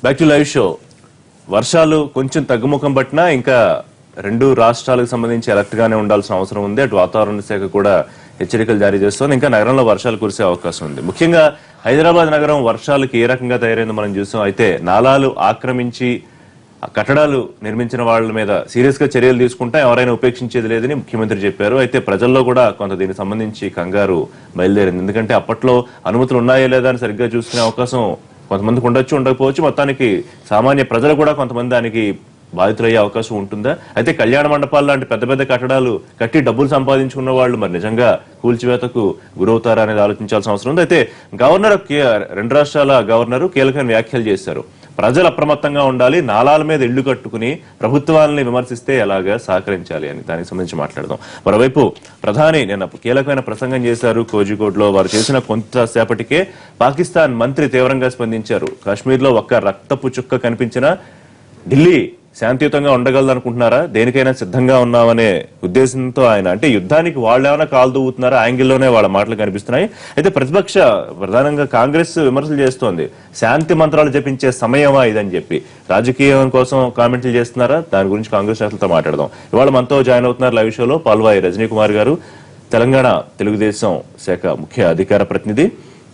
Back to live show వర్షాలు కొంచెం తగ్గుముఖం పట్టినా ఇంకా రెండు రాష్ట్రాలకు సంబంధించి అలర్ట్ గానే ఉండాల్సిన అవసరం ఉంది అటు వాతావరణ శాఖ కూడా హెచ్చరికలు జారీ చేస్తోంది ఇంకా నగరంలో వర్షాలు కురిసే అవకాశం ఉంది ముఖ్యంగా హైదరాబాద్ నగరం వర్షాలకు ఏ రకంగా తయారైందో మనం చూసాం అయితే నాలాలు ఆక్రమించి ఆ కట్టడాలు నిర్మించిన వాళ్ళ మీద సీరియస్ గా చర్యలు తీసుకుంటా ఎవరైనా ఉపేక్షించేది లేదని ముఖ్యమంత్రి చెప్పారు అయితే ప్రజల్లో కూడా కొంత దీనికి సంబంధించి కంగారు బయలుదేరింది ఎందుకంటే అప్పట్లో అనుమతులు ఉన్నాయా లేదా అని సరిగ్గా చూసుకునే అవకాశం కొంతమందికి ఉండొచ్చు ఉండకపోవచ్చు మొత్తానికి సామాన్య ప్రజలు కూడా కొంతమంది దానికి బాధితులయ్యే అవకాశం ఉంటుందా అయితే కళ్యాణ మండపాలు లాంటి పెద్ద పెద్ద కట్టడాలు కట్టి డబ్బులు సంపాదించుకున్న వాళ్ళు మరి నిజంగా కూల్చివేతకు గురవుతారా అనేది ఆలోచించాల్సిన అవసరం ఉంది అయితే గవర్నర్ కే- రెండు రాష్ట్రాల గవర్నర్ కీలకమైన వ్యాఖ్యలు చేశారు ప్రజలు అప్రమత్తంగా ఉండాలి నాలాల మీద ఇళ్లు కట్టుకుని ప్రభుత్వాలని విమర్శిస్తే ఎలాగా సహకరించాలి అని దానికి సంబంధించి మాట్లాడదాం మరోవైపు ప్రధాని నిన్న కీలకమైన ప్రసంగం చేశారు కోజికోడ్లో వారు చేసిన కొంతసేపటికే పాకిస్తాన్ మంత్రి తీవ్రంగా స్పందించారు కాశ్మీర్ లో ఒక్క రక్తపు చుక్క కనిపించినా ఢిల్లీ శాంతియుతంగా ఉండగలదు అనుకుంటున్నారా దేనికైనా సిద్ధంగా ఉన్నామనే ఉద్దేశంతో ఆయన అంటే యుద్ధానికి వాళ్ళు ఏమైనా కాలు దూవుతున్నారా యాంగిల్లోనే వాళ్ళ మాటలు కనిపిస్తున్నాయి అయితే ప్రతిపక్ష ప్రధానంగా కాంగ్రెస్ విమర్శలు చేస్తోంది శాంతి మంత్రాలు జపించే సమయమా ఇదని చెప్పి రాజకీయం కోసం కామెంట్లు చేస్తున్నారా దాని గురించి కాంగ్రెస్ నేతలతో మాట్లాడదాం ఇవాళ మనతో జాయిన్ అవుతున్నారు లైవ్ షోలో పాల్వాయి రజనీ కుమార్ గారు తెలంగాణ తెలుగుదేశం శాఖ ముఖ్య అధికార ప్రతినిధి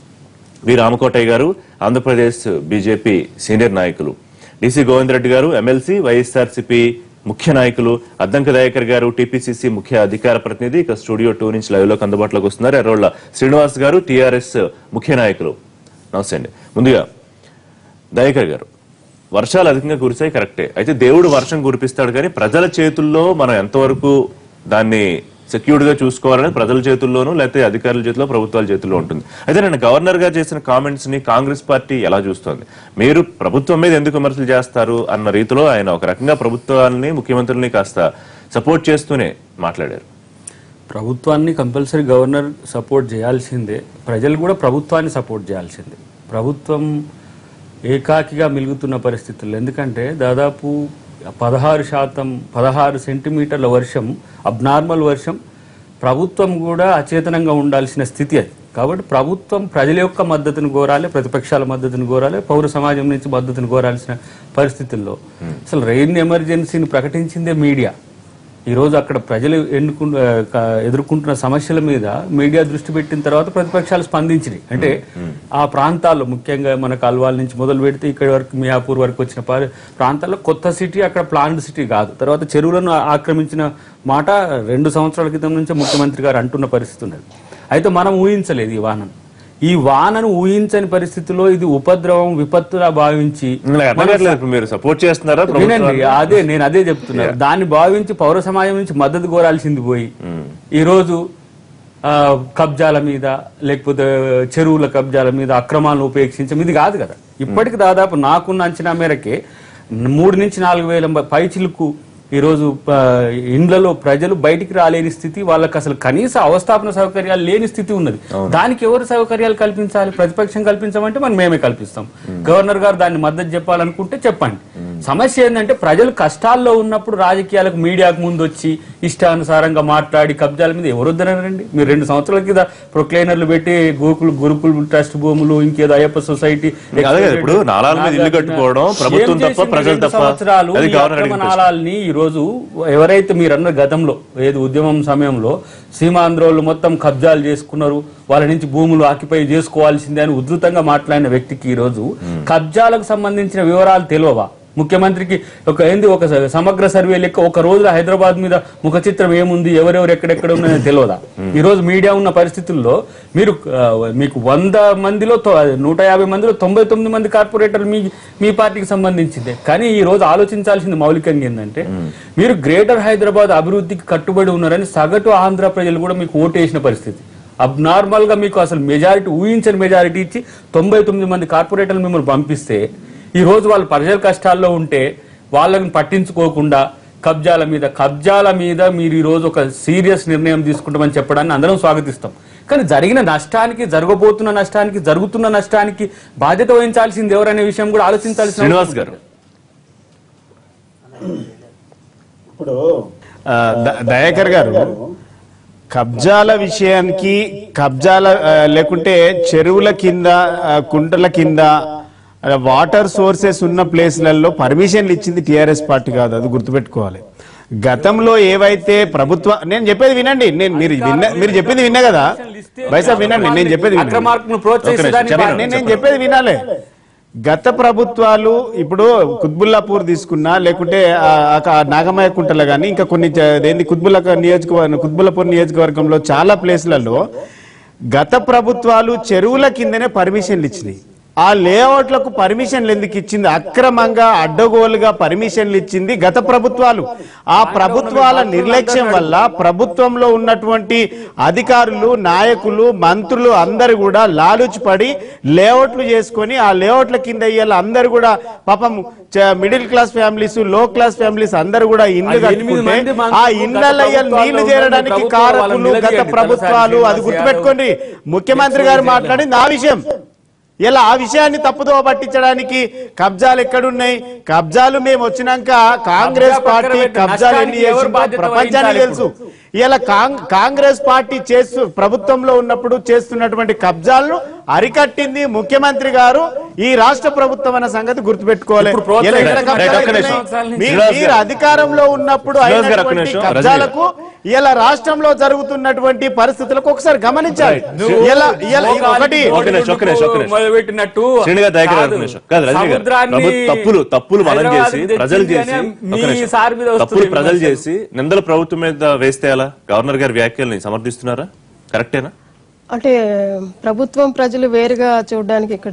వి రామకోటయ్య గారు ఆంధ్రప్రదేశ్ బీజేపీ సీనియర్ నాయకులు డిసి గోవిందరెడ్డి గారు ఎమ్మెల్సీ వైఎస్ఆర్సీపీ ముఖ్య నాయకులు అద్దంక దయాకర్ గారు టీపీసీసీ ముఖ్య అధికార ప్రతినిధి ఇక స్టూడియో టూ నుంచి లైవ్ లోకి అందుబాటులోకి వస్తున్నారు ఎర్రోళ్ల శ్రీనివాస్ గారు టీఆర్ఎస్ ముఖ్య నాయకులు నమస్తే అండి ముందుగా దయాకర్ గారు వర్షాలు అధికంగా కురిసాయి కరెక్టే అయితే దేవుడు వర్షం కురిపిస్తాడు కానీ ప్రజల చేతుల్లో మనం ఎంతవరకు దాన్ని సెక్యూర్డ్ గా చూసుకోవాలని ప్రజల చేతుల్లోనూ లేకపోతే అధికారుల చేతిలో ప్రభుత్వాల చేతుల్లో ఉంటుంది అయితే నేను గవర్నర్ గా చేసిన కామెంట్స్ ని కాంగ్రెస్ పార్టీ ఎలా చూస్తోంది మీరు ప్రభుత్వం మీద ఎందుకు విమర్శలు చేస్తారు అన్న రీతిలో ఆయన ఒక రకంగా ప్రభుత్వాన్ని ముఖ్యమంత్రుల్ని కాస్త సపోర్ట్ చేస్తూనే మాట్లాడారు ప్రభుత్వాన్ని కంపల్సరీ గవర్నర్ సపోర్ట్ చేయాల్సిందే ప్రజలు కూడా ప్రభుత్వాన్ని సపోర్ట్ చేయాల్సిందే ప్రభుత్వం ఏకాకిగా మిలుగుతున్న పరిస్థితుల్లో ఎందుకంటే దాదాపు పదహారు శాతం పదహారు సెంటీమీటర్ల వర్షం అబ్నార్మల్ వర్షం ప్రభుత్వం కూడా అచేతనంగా ఉండాల్సిన స్థితి అది కాబట్టి ప్రభుత్వం ప్రజల యొక్క మద్దతును కోరాలి ప్రతిపక్షాల మద్దతును కోరాలి పౌర సమాజం నుంచి మద్దతును కోరాల్సిన పరిస్థితుల్లో అసలు రెయిన్ ఎమర్జెన్సీని ప్రకటించిందే మీడియా ఈ రోజు అక్కడ ప్రజలు ఎన్నుకు ఆ, క- ఎదుర్కొంటున్న సమస్యల మీద మీడియా దృష్టి పెట్టిన తర్వాత ప్రతిపక్షాలు స్పందించినాయి అంటే ఆ ప్రాంతాల్లో ముఖ్యంగా మనకు అల్వాల్ నుంచి మొదలు పెడితే ఇక్కడ వరకు మియాపూర్ వరకు వచ్చిన పా- ప్రాంతాల్లో కొత్త సిటీ అక్కడ ప్లాన్డ్ సిటీ కాదు తర్వాత చెరువులను ఆ- ఆక్రమించిన మాట రెండు సంవత్సరాల క్రితం నుంచే ముఖ్యమంత్రి గారు అంటున్న పరిస్థితి ఉన్నది అయితే మనం ఊహించలేదు ఈ వానను ఈ వానను ఊహించని పరిస్థితిలో ఇది ఉపద్రవం విపత్తులా భావించి నాకు అర్థం కావట్లేదు ఇప్పుడు మీరు సపోర్ట్ చేస్తున్నారా ప్రభుత్వం వినండి అదే నేను అదే చెప్తున్నాను దాన్ని భావించి పౌర సమాజం నుంచి మద్దతు కోరాల్సింది పోయి ఈ రోజు ఆ, కబ్జాల మీద లేకపోతే చెరువుల కబ్జాల మీద అక్రమాలను ఉపేక్షించడం ఇది కాదు కదా ఇప్పటికి దాదాపు నాకున్న అంచనా మేరకే మూడు నుంచి నాలుగు వేల పైచిలకు ఈరోజు ఆ, ఇండ్లలో ప్రజలు బయటికి రాలేని స్థితి వాళ్ళకి అసలు కనీస అవస్థాపన సౌకర్యాలు లేని స్థితి ఉన్నది దానికి ఎవరు సౌకర్యాలు కల్పించాలి ప్రతిపక్షం కల్పించమంటే మనం మేమే కల్పిస్తాం గవర్నర్ గారు దాన్ని మద్దతు చెప్పాలనుకుంటే చెప్పండి సమస్య ఏంటంటే ప్రజలు కష్టాల్లో ఉన్నప్పుడు రాజకీయాలకు మీడియాకు ముందు వచ్చి ఇష్టానుసారంగా మాట్లాడి కబ్జాల మీద ఎవరు వద్దనరండి మీరు రెండు సంవత్సరాల కింద ప్రొక్లైనర్లు పెట్టి గోకులు గురుకుల్ ట్రస్ట్ భూములు ఇంకేదో అయ్యప్ప సొసైటీ అదే కదా, ఇప్పుడు నాలాల మీద ఇల్లు కట్టుకోవడం ప్రభుత్వం ఏం తప్ప, చేసింది ప్రజలు రెండు తప్ప? సంవత్సరాలు అది ఈ గవర్నర్ అక్రమ అడిగిన ప్రశ్న. నాళాలని ఈ రోజు ఎవరైతే మీరన్న గతంలో ఏది ఉద్యమం సమయంలో సీమాంధ్రోళ్ళు మొత్తం కబ్జాలు చేసుకున్నారు వాళ్ళ నుంచి భూములు ఆక్యుపై చేసుకోవాల్సిందే అని ఉధృతంగా మాట్లాడిన వ్యక్తికి ఈ రోజు కబ్జాలకు సంబంధించిన వివరాలు తెలియవా ముఖ్యమంత్రికి ఒక ఏంది ఒక స- సమగ్ర సర్వే లెక్క ఒక రోజులో హైదరాబాద్ మీద ముఖ చిత్రం ఏముంది ఎవరెవరు ఎక్కడెక్కడ ఉన్నాయని తెలియదా ఈ రోజు మీడియా ఉన్న పరిస్థితుల్లో మీరు ఆ, మీకు వంద మందిలో తొ- నూట యాభై మందిలో తొంభై తొమ్మిది మంది కార్పొరేటర్లు మీ మీ పార్టీకి సంబంధించిందే కానీ ఈ రోజు ఆలోచించాల్సింది మౌలికంగా ఏంటంటే మీరు గ్రేటర్ హైదరాబాద్ అభివృద్ధికి కట్టుబడి ఉన్నారని సగటు ఆంధ్ర ప్రజలు కూడా మీకు ఓటేసిన పరిస్థితి అబ్నార్మల్ గా మీకు అసలు మెజారిటీ ఊహించని మెజారిటీ ఇచ్చి తొంభై తొమ్మిది మంది కార్పొరేటర్లు మిమ్మల్ని పంపిస్తే ఈ రోజు వాళ్ళు ప్రజల కష్టాల్లో ఉంటే వాళ్ళని పట్టించుకోకుండా కబ్జాల మీద కబ్జాల మీద మీరు ఈ రోజు ఒక సీరియస్ నిర్ణయం తీసుకుంటామని చెప్పడాన్ని అందరం స్వాగతిస్తాం కానీ జరిగిన నష్టానికి జరగబోతున్న నష్టానికి జరుగుతున్న నష్టానికి బాధ్యత వహించాల్సింది ఎవరనే విషయం కూడా ఆలోచించాల్సిన శ్రీనివాస్ గారు ఇప్పుడు ఆ, ద- దయాకర్ గారు కబ్జాల విషయానికి కబ్జాల ఆ, లేకుంటే చెరువుల కింద ఆ, కుంటల కింద వాటర్ సోర్సెస్ ఉన్న ప్లేస్లలో పర్మిషన్లు ఇచ్చింది టిఆర్ఎస్ పార్టీ కాదు అది గుర్తుపెట్టుకోవాలి గతంలో ఏవైతే ప్రభుత్వ నేను చెప్పేది వినండి నేను మీరు విన్న మీరు చెప్పింది విన్నా కదా బైసాబ్ వినండి నేను చెప్పేది వినండి అక్రమార్కులను ప్రోత్సహించడానికి చెప్పండి. వారు- నేను నేను చెప్పేది వినాలే గత ప్రభుత్వాలు ఇప్పుడు కుత్బుల్లాపూర్ తీసుకున్నా లేకుంటే ఆ, ఆ నాగమయ్య కుంటలో కానీ ఇంకా కొన్ని చ- ఏంది కుత్బుల్లా నియోజకవర్గం కుత్బుల్లాపూర్ నియోజకవర్గంలో చాలా ప్లేస్లలో గత ప్రభుత్వాలు చెరువుల కిందనే పర్మిషన్లు ఇచ్చినాయి ఆ లేఅవుట్లకు పర్మిషన్లు ఎందుకు ఇచ్చింది అక్రమంగా అడ్డగోలుగా పర్మిషన్లు ఇచ్చింది గత ప్రభుత్వాలు ఆ ప్రభుత్వాల నిర్లక్ష్యం వల్ల ప్రభుత్వంలో ఉన్నటువంటి అధికారులు నాయకులు మంత్రులు అందరు కూడా లాలుచి పడి లేఅవుట్లు చేసుకొని ఆ లేఅవుట్ల కింద ఇయ్యాల అందరు కూడా పాపం చ- middle class families low class families అందరు కూడా ఇండ్లు ఆ ఎనిమిది కట్టుకుంటే మంది మంత్రులు ఆ గత ఇండ్లలో ఇయ్యాల ప్రభుత్వాల్లో నీళ్లు ఉన్న చేరడానికి ప్రభుత్వాలు కారకులు వాళ్ళని గత నిలదీయండి. ప్రభుత్వాలు తలసాని అది గుర్తుపెట్టుకోండి ముఖ్యమంత్రి గారు మాట్లాడింది ఆ విషయం ఇలా ఆ విషయాన్ని తప్పుదో పట్టించడానికి కబ్జాలు ఎక్కడున్నాయి కబ్జాలు మేము వచ్చినాక కాంగ్రెస్ కబ్జా పక్కన పార్టీ పెట్టు. కబ్జాలు ఎన్ని నష్టానికి ఎవరు చేసిందో బాధ్యత ప్రపంచానికి వహించాలి తెలుసు ఇలా కాంగ్- కాంగ్రెస్ పార్టీ చేస్తూ ప్రభుత్వంలో ఉన్నప్పుడు చేస్తున్నటువంటి కబ్జాలను అరికట్టింది ముఖ్యమంత్రి గారు ఈ రాష్ట్ర ప్రభుత్వం అన్న సంగతి గుర్తుపెట్టుకోవాలి ఇప్పుడు ప్రోత్సహించడం ఇలా ఎక్కడ రైట్, కబ్జాలు ఒక్క నిమిషం. అవుతున్నాయి? మీ- శ్రీనివాస్ మీరు గారు. అధికారంలో ఉన్నప్పుడు శ్రీనివాస్ గారు, ఒక్క అయినటువంటి నిమిషం. కబ్జాలకు ఇలా రాష్ట్రంలో జరుగుతున్నటువంటి పరిస్థితులకు ఒకసారి గమనించాలి నువ్వు ఇలా ఇలా ఒకటి మోకాలికి ఒక్క నిమిషం, ఒక్క నిమిషం, ఒక్క నిమిషం. మొదలుపెట్టినట్టు శ్రేణి గారు దయచేసి కాదు. ఒక నిమిషం. కాదు రజనీ గారు సముద్రాన్ని ప్రభు- తప్పులు తప్పులు మనం చేసి హైదరాబాద్కి ప్రజలు తెచ్చింది చేసి అనే ఒక మీ నిమిషం. సార్ మీద తప్పులు వస్తుంది ప్రజలు విమర్శలు. చేసి నిందల ప్రభుత్వం మీద వేస్తే ఎలా గవర్నర్ గారి వ్యాఖ్యల్ని సమర్థిస్తున్నారా కరెక్టేనా అంటే ప్రభుత్వం ప్రజలు వేరుగా చూడడానికి ఇక్కడ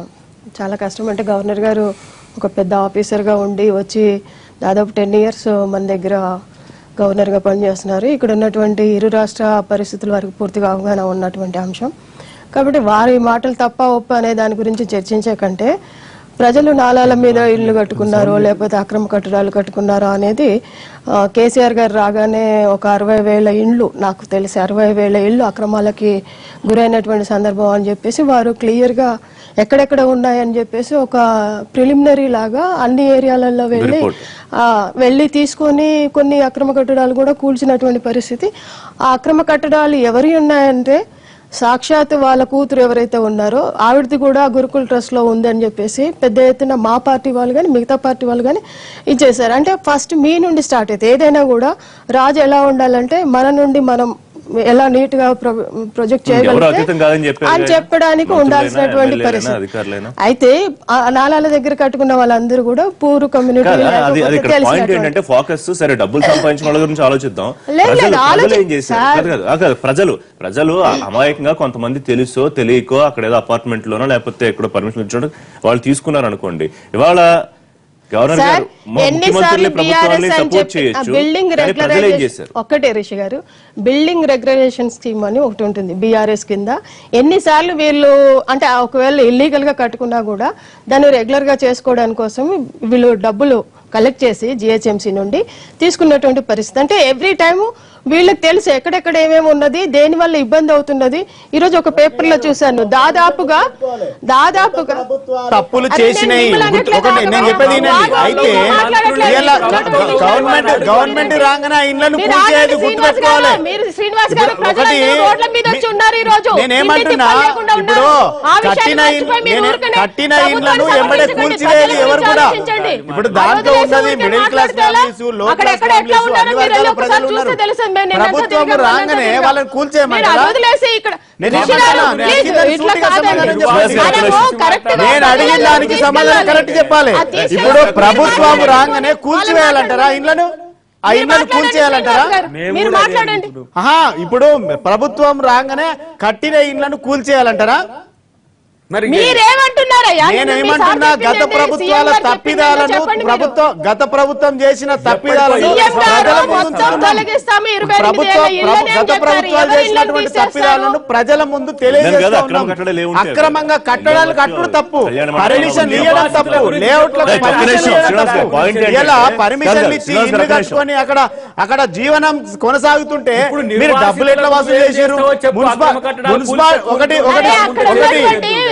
చాలా కష్టం అంటే గవర్నర్ గారు ఒక పెద్ద ఆఫీసర్గా ఉండి వచ్చి దాదాపు టెన్ ఇయర్స్ మన దగ్గర గవర్నర్గా పనిచేస్తున్నారు ఇక్కడ ఉన్నటువంటి ఇరు రాష్ట్ర పరిస్థితుల వారికి పూర్తిగా అవగాహన ఉన్నటువంటి అంశం కాబట్టి వారి మాటలు తప్ప ఒప్ప అనే దాని గురించి చర్చించే కంటే ప్రజలు నాలాల మీద ఇల్లు కట్టుకున్నారో లేకపోతే అక్రమ కట్టడాలు కట్టుకున్నారో అనేది ఆ, కేసీఆర్ గారు రాగానే ఒక అరవై వేల ఇండ్లు నాకు తెలిసి అరవై వేల ఇళ్ళు అక్రమాలకి గురైనటువంటి సందర్భం అని చెప్పేసి వారు క్లియర్గా ఎక్కడెక్కడ ఉన్నాయని చెప్పేసి ఒక ప్రిలిమినరీ లాగా అన్ని ఏరియాలలో వెళ్ళి Report. ఆ, వెళ్ళి తీసుకొని కొన్ని అక్రమ కట్టడాలు కూడా కూల్చినటువంటి పరిస్థితి ఆ అక్రమ కట్టడాలు ఎవరి ఉన్నాయంటే సాక్షాత్ వాళ్ళ కూతురు ఎవరైతే ఉన్నారో ఆవిడది కూడా గురుకుల్ ట్రస్ట్ లో ఉందని చెప్పేసి పెద్ద ఎత్తున మా పార్టీ వాళ్ళు కానీ మిగతా పార్టీ వాళ్ళు కానీ ఇచ్చేసారు అంటే ఫస్ట్ మీ నుండి స్టార్ట్ అయితే ఏదైనా కూడా రాజు ఎలా ఉండాలంటే మన నుండి మనం ఎలా నీట్ గా ప్రొ- ప్రొజెక్ట్ ఎవరు అతీతం కాదని చేయగలిగితే చెప్పారు అని కదా. చెప్పడానికి మంత్రులైనా, ఉండాల్సినటువంటి ఎమ్మెల్యేలైనా, పరిస్థితి అధికారులైనా. అయితే ఆ నాలాల దగ్గర కట్టుకున్న వాళ్ళందరూ కూడా పూర్ కమ్యూనిటీ కాదు, అది అది ఇక్కడ పాయింట్ ఏంటంటే ఫోకస్ సరే డబ్బులు సంపాదించిన వాళ్ళ గురించి ఆలోచిద్దాం లేదు, ప్రజలు లేదు, ప్రజలు ఆలోచి- ఏం చేశారు సార్. కాదు, కాదు, ఆ కాదు, ప్రజలు ప్రజలు అమాయకంగా కొంతమంది తెలుసో తెలియకో అక్కడ ఏదో అపార్ట్మెంట్ లోనో లేకపోతే ఎక్కడో పర్మిషన్ ఇచ్చడం వాళ్ళు తీసుకున్నారు అనుకోండి ఇవాళ గవర్నర్ సార్ గారు మా ఎన్నిసార్లు ముఖ్యమంత్రుల్ని ప్రభుత్వాన్ని బీఆర్ఎస్ అని సపోర్ట్ చెప్పి ఆ చేయొచ్చు బిల్డింగ్ కానీ ప్రజలు ఏం రెగ్యులరైజేషన్ చేశారు ఒక్కటే రిషి గారు బిల్డింగ్ రెగ్యులరేషన్ స్కీమ్ అని ఒకటి ఉంటుంది బీఆర్ఎస్ కింద ఎన్నిసార్లు వీళ్ళు అంటే ఆ ఒకవేళ ఇల్లీగల్ గా కట్టుకున్నా కూడా దాన్ని రెగ్యులర్ గా చేసుకోవడానికి కోసం వీళ్ళు డబ్బులు కలెక్ట్ చేసి జిహెచ్ఎంసీ నుండి తీసుకున్నటువంటి పరిస్థితి అంటే ఎవ్రీ టైము వీళ్ళకి తెలుసు ఎక్కడెక్కడ ఏమేమి ఉన్నది దేని వల్ల ఇబ్బంది అవుతున్నది ఈ రోజు ఒక పేపర్ లో చూశాను దాదాపుగా దాదాపుగా తప్పులు అరే చేసినాయి నేను మిమ్మల్ని గుర్తు- ఒకటి అనట్లేదు నేను చెప్పేది వినండి బాబు, అయితే మీరు మాట్లాడట్లేదు. ఇలా మీరు మాట్లాడట్లేదు. గవర్నమెంట్ గవర్నమెంట్ రాగానే ఆ ఇండ్లను మీరు కూల్చేది ఆగండి శ్రీనివాస్ గుర్తుపెట్టుకోవాలి గారు, మీరు శ్రీనివాస్ గారు ఇప్పుడు ప్రజలందరూ ఒకటి రోడ్ల మీద వచ్చి ఉన్నారు ఈ రోజు. నేనేమంటున్నా ఇంటి తిప్పలు లేకుండా ఇప్పుడు ఉన్నారు. ఆ విషయాన్ని కట్టిన ఇన్- మర్చిపోయి మీరు నేను- ఊరికనే కట్టిన ప్రభుత్వాన్ని ఇండ్లను ఎంబడే సమర్థించకండి. కూల్చివేది ప్రజల ఎవరు గురించి కూడా ఆలోచించండి. ఇప్పుడు ఆ దాంట్లో వదిలేసి ఉన్నది ఊరికే మిడిల్ క్లాస్ మాట్లాడితే ఎలా? ఫ్యామిలీస్ లో అక్కడ క్లాస్ ఎక్కడ ఎట్లా ఫ్యామిలీస్ ఉన్నారో అన్ని మీరు వర్గాల ఒకసారి ప్రజలు చూస్తే ఉన్నారు తెలుసు. మేము నిన్నంతా ప్రభుత్వం తిరిగాం, రాగానే నిన్నంతా తిరిగాం. వాళ్ళని కూల్చేయమంటారా మీరు అది వదిలేసి ఇక్కడ నేను రిషి ఏమంటున్నా? గారు, నేను ప్లీజ్, అడిగిన ఇట్లా సూటిగా కాదండి. సమాధానం చెప్పాలి. మనము కరెక్ట్గా నేను అడిగిన ప్రజలను దానికి సమాధానం తీసుకెళ్ళాలి. కరెక్ట్ చెప్పాలి అది తీసుకెళ్ళాలి. ఇప్పుడు మీరు ప్రభుత్వం మాట్లాడండి. రాగానే కూల్చివేయాలంటారా ఇండ్లను ఆ మీరు ఇండ్లను మాట్లాడండి, కూల్చేయాలంటారా శ్రీనివాస్ గారు. మీరు మాట్లాడండి ఆహా ఇప్పుడు ప్రభుత్వం రాగానే కట్టిన ఇండ్లను కూల్చేయాలంటారా మరి మీరేమంటున్నారయ్యా నేను నిన్న మీ ఏమంటున్నా సార్ గత చెప్పింది ప్రభుత్వాల సీఎం గారు తప్పిదాలను చెప్పింది చెప్పండి మీరు. ప్రభుత్వం గత ప్రభుత్వం చేసిన తప్పిదాలను సీఎం గారు ప్రజల ముందు మొత్తం ఉంచుతున్నాం. తొలగిస్తాము, ఇరవై ఎనిమిది ప్రభుత్వం ఏళ్ళ ఇళ్ళని ప్రభు- అని గత చెప్పారు. ప్రభుత్వాలు ఎవరి ఇళ్ళని చేసినటువంటి తీసేస్తారు? తప్పిదాలను ప్రజల ముందు కదా, తెలియజేస్తా అక్రమ ఉన్నాం కట్టడాలు ఏముంటాయి? అక్రమంగా కట్టడాలు కట్టుడు తప్పు కళ్యాణ మండపాలు పర్మిషన్ ఉన్నాయి. ఇవ్వడం తప్పు లేఅవుట్లకు రైట్, ఒక్క పర్మిషన్ నిమిషం, ఇవ్వడం శ్రీనివాస్ గారు, తప్పు. పాయింట్ ఏంటంటే- ఇలా కాదు, పర్మిషన్ కాదు, ఇచ్చి శ్రీనివాస్ గారు, ఇల్లు ఒక్క నిమిషం. కట్టుకొని అక్కడ అక్కడ జీవనం కొనసాగుతుంటే ఇప్పుడు మీరు డబ్బులు ఎట్లా వసూలు నిర్వాసితులకు చేశారు ఏం చేస్తావో చెప్పు, మున్సిపల్ అక్రమ కట్టడాలు మున్సిపల్ కూల్చేస్తావు. ఒకటి అరే ఒకటి అక్కడ ఒకటి ఉన్నటువంటి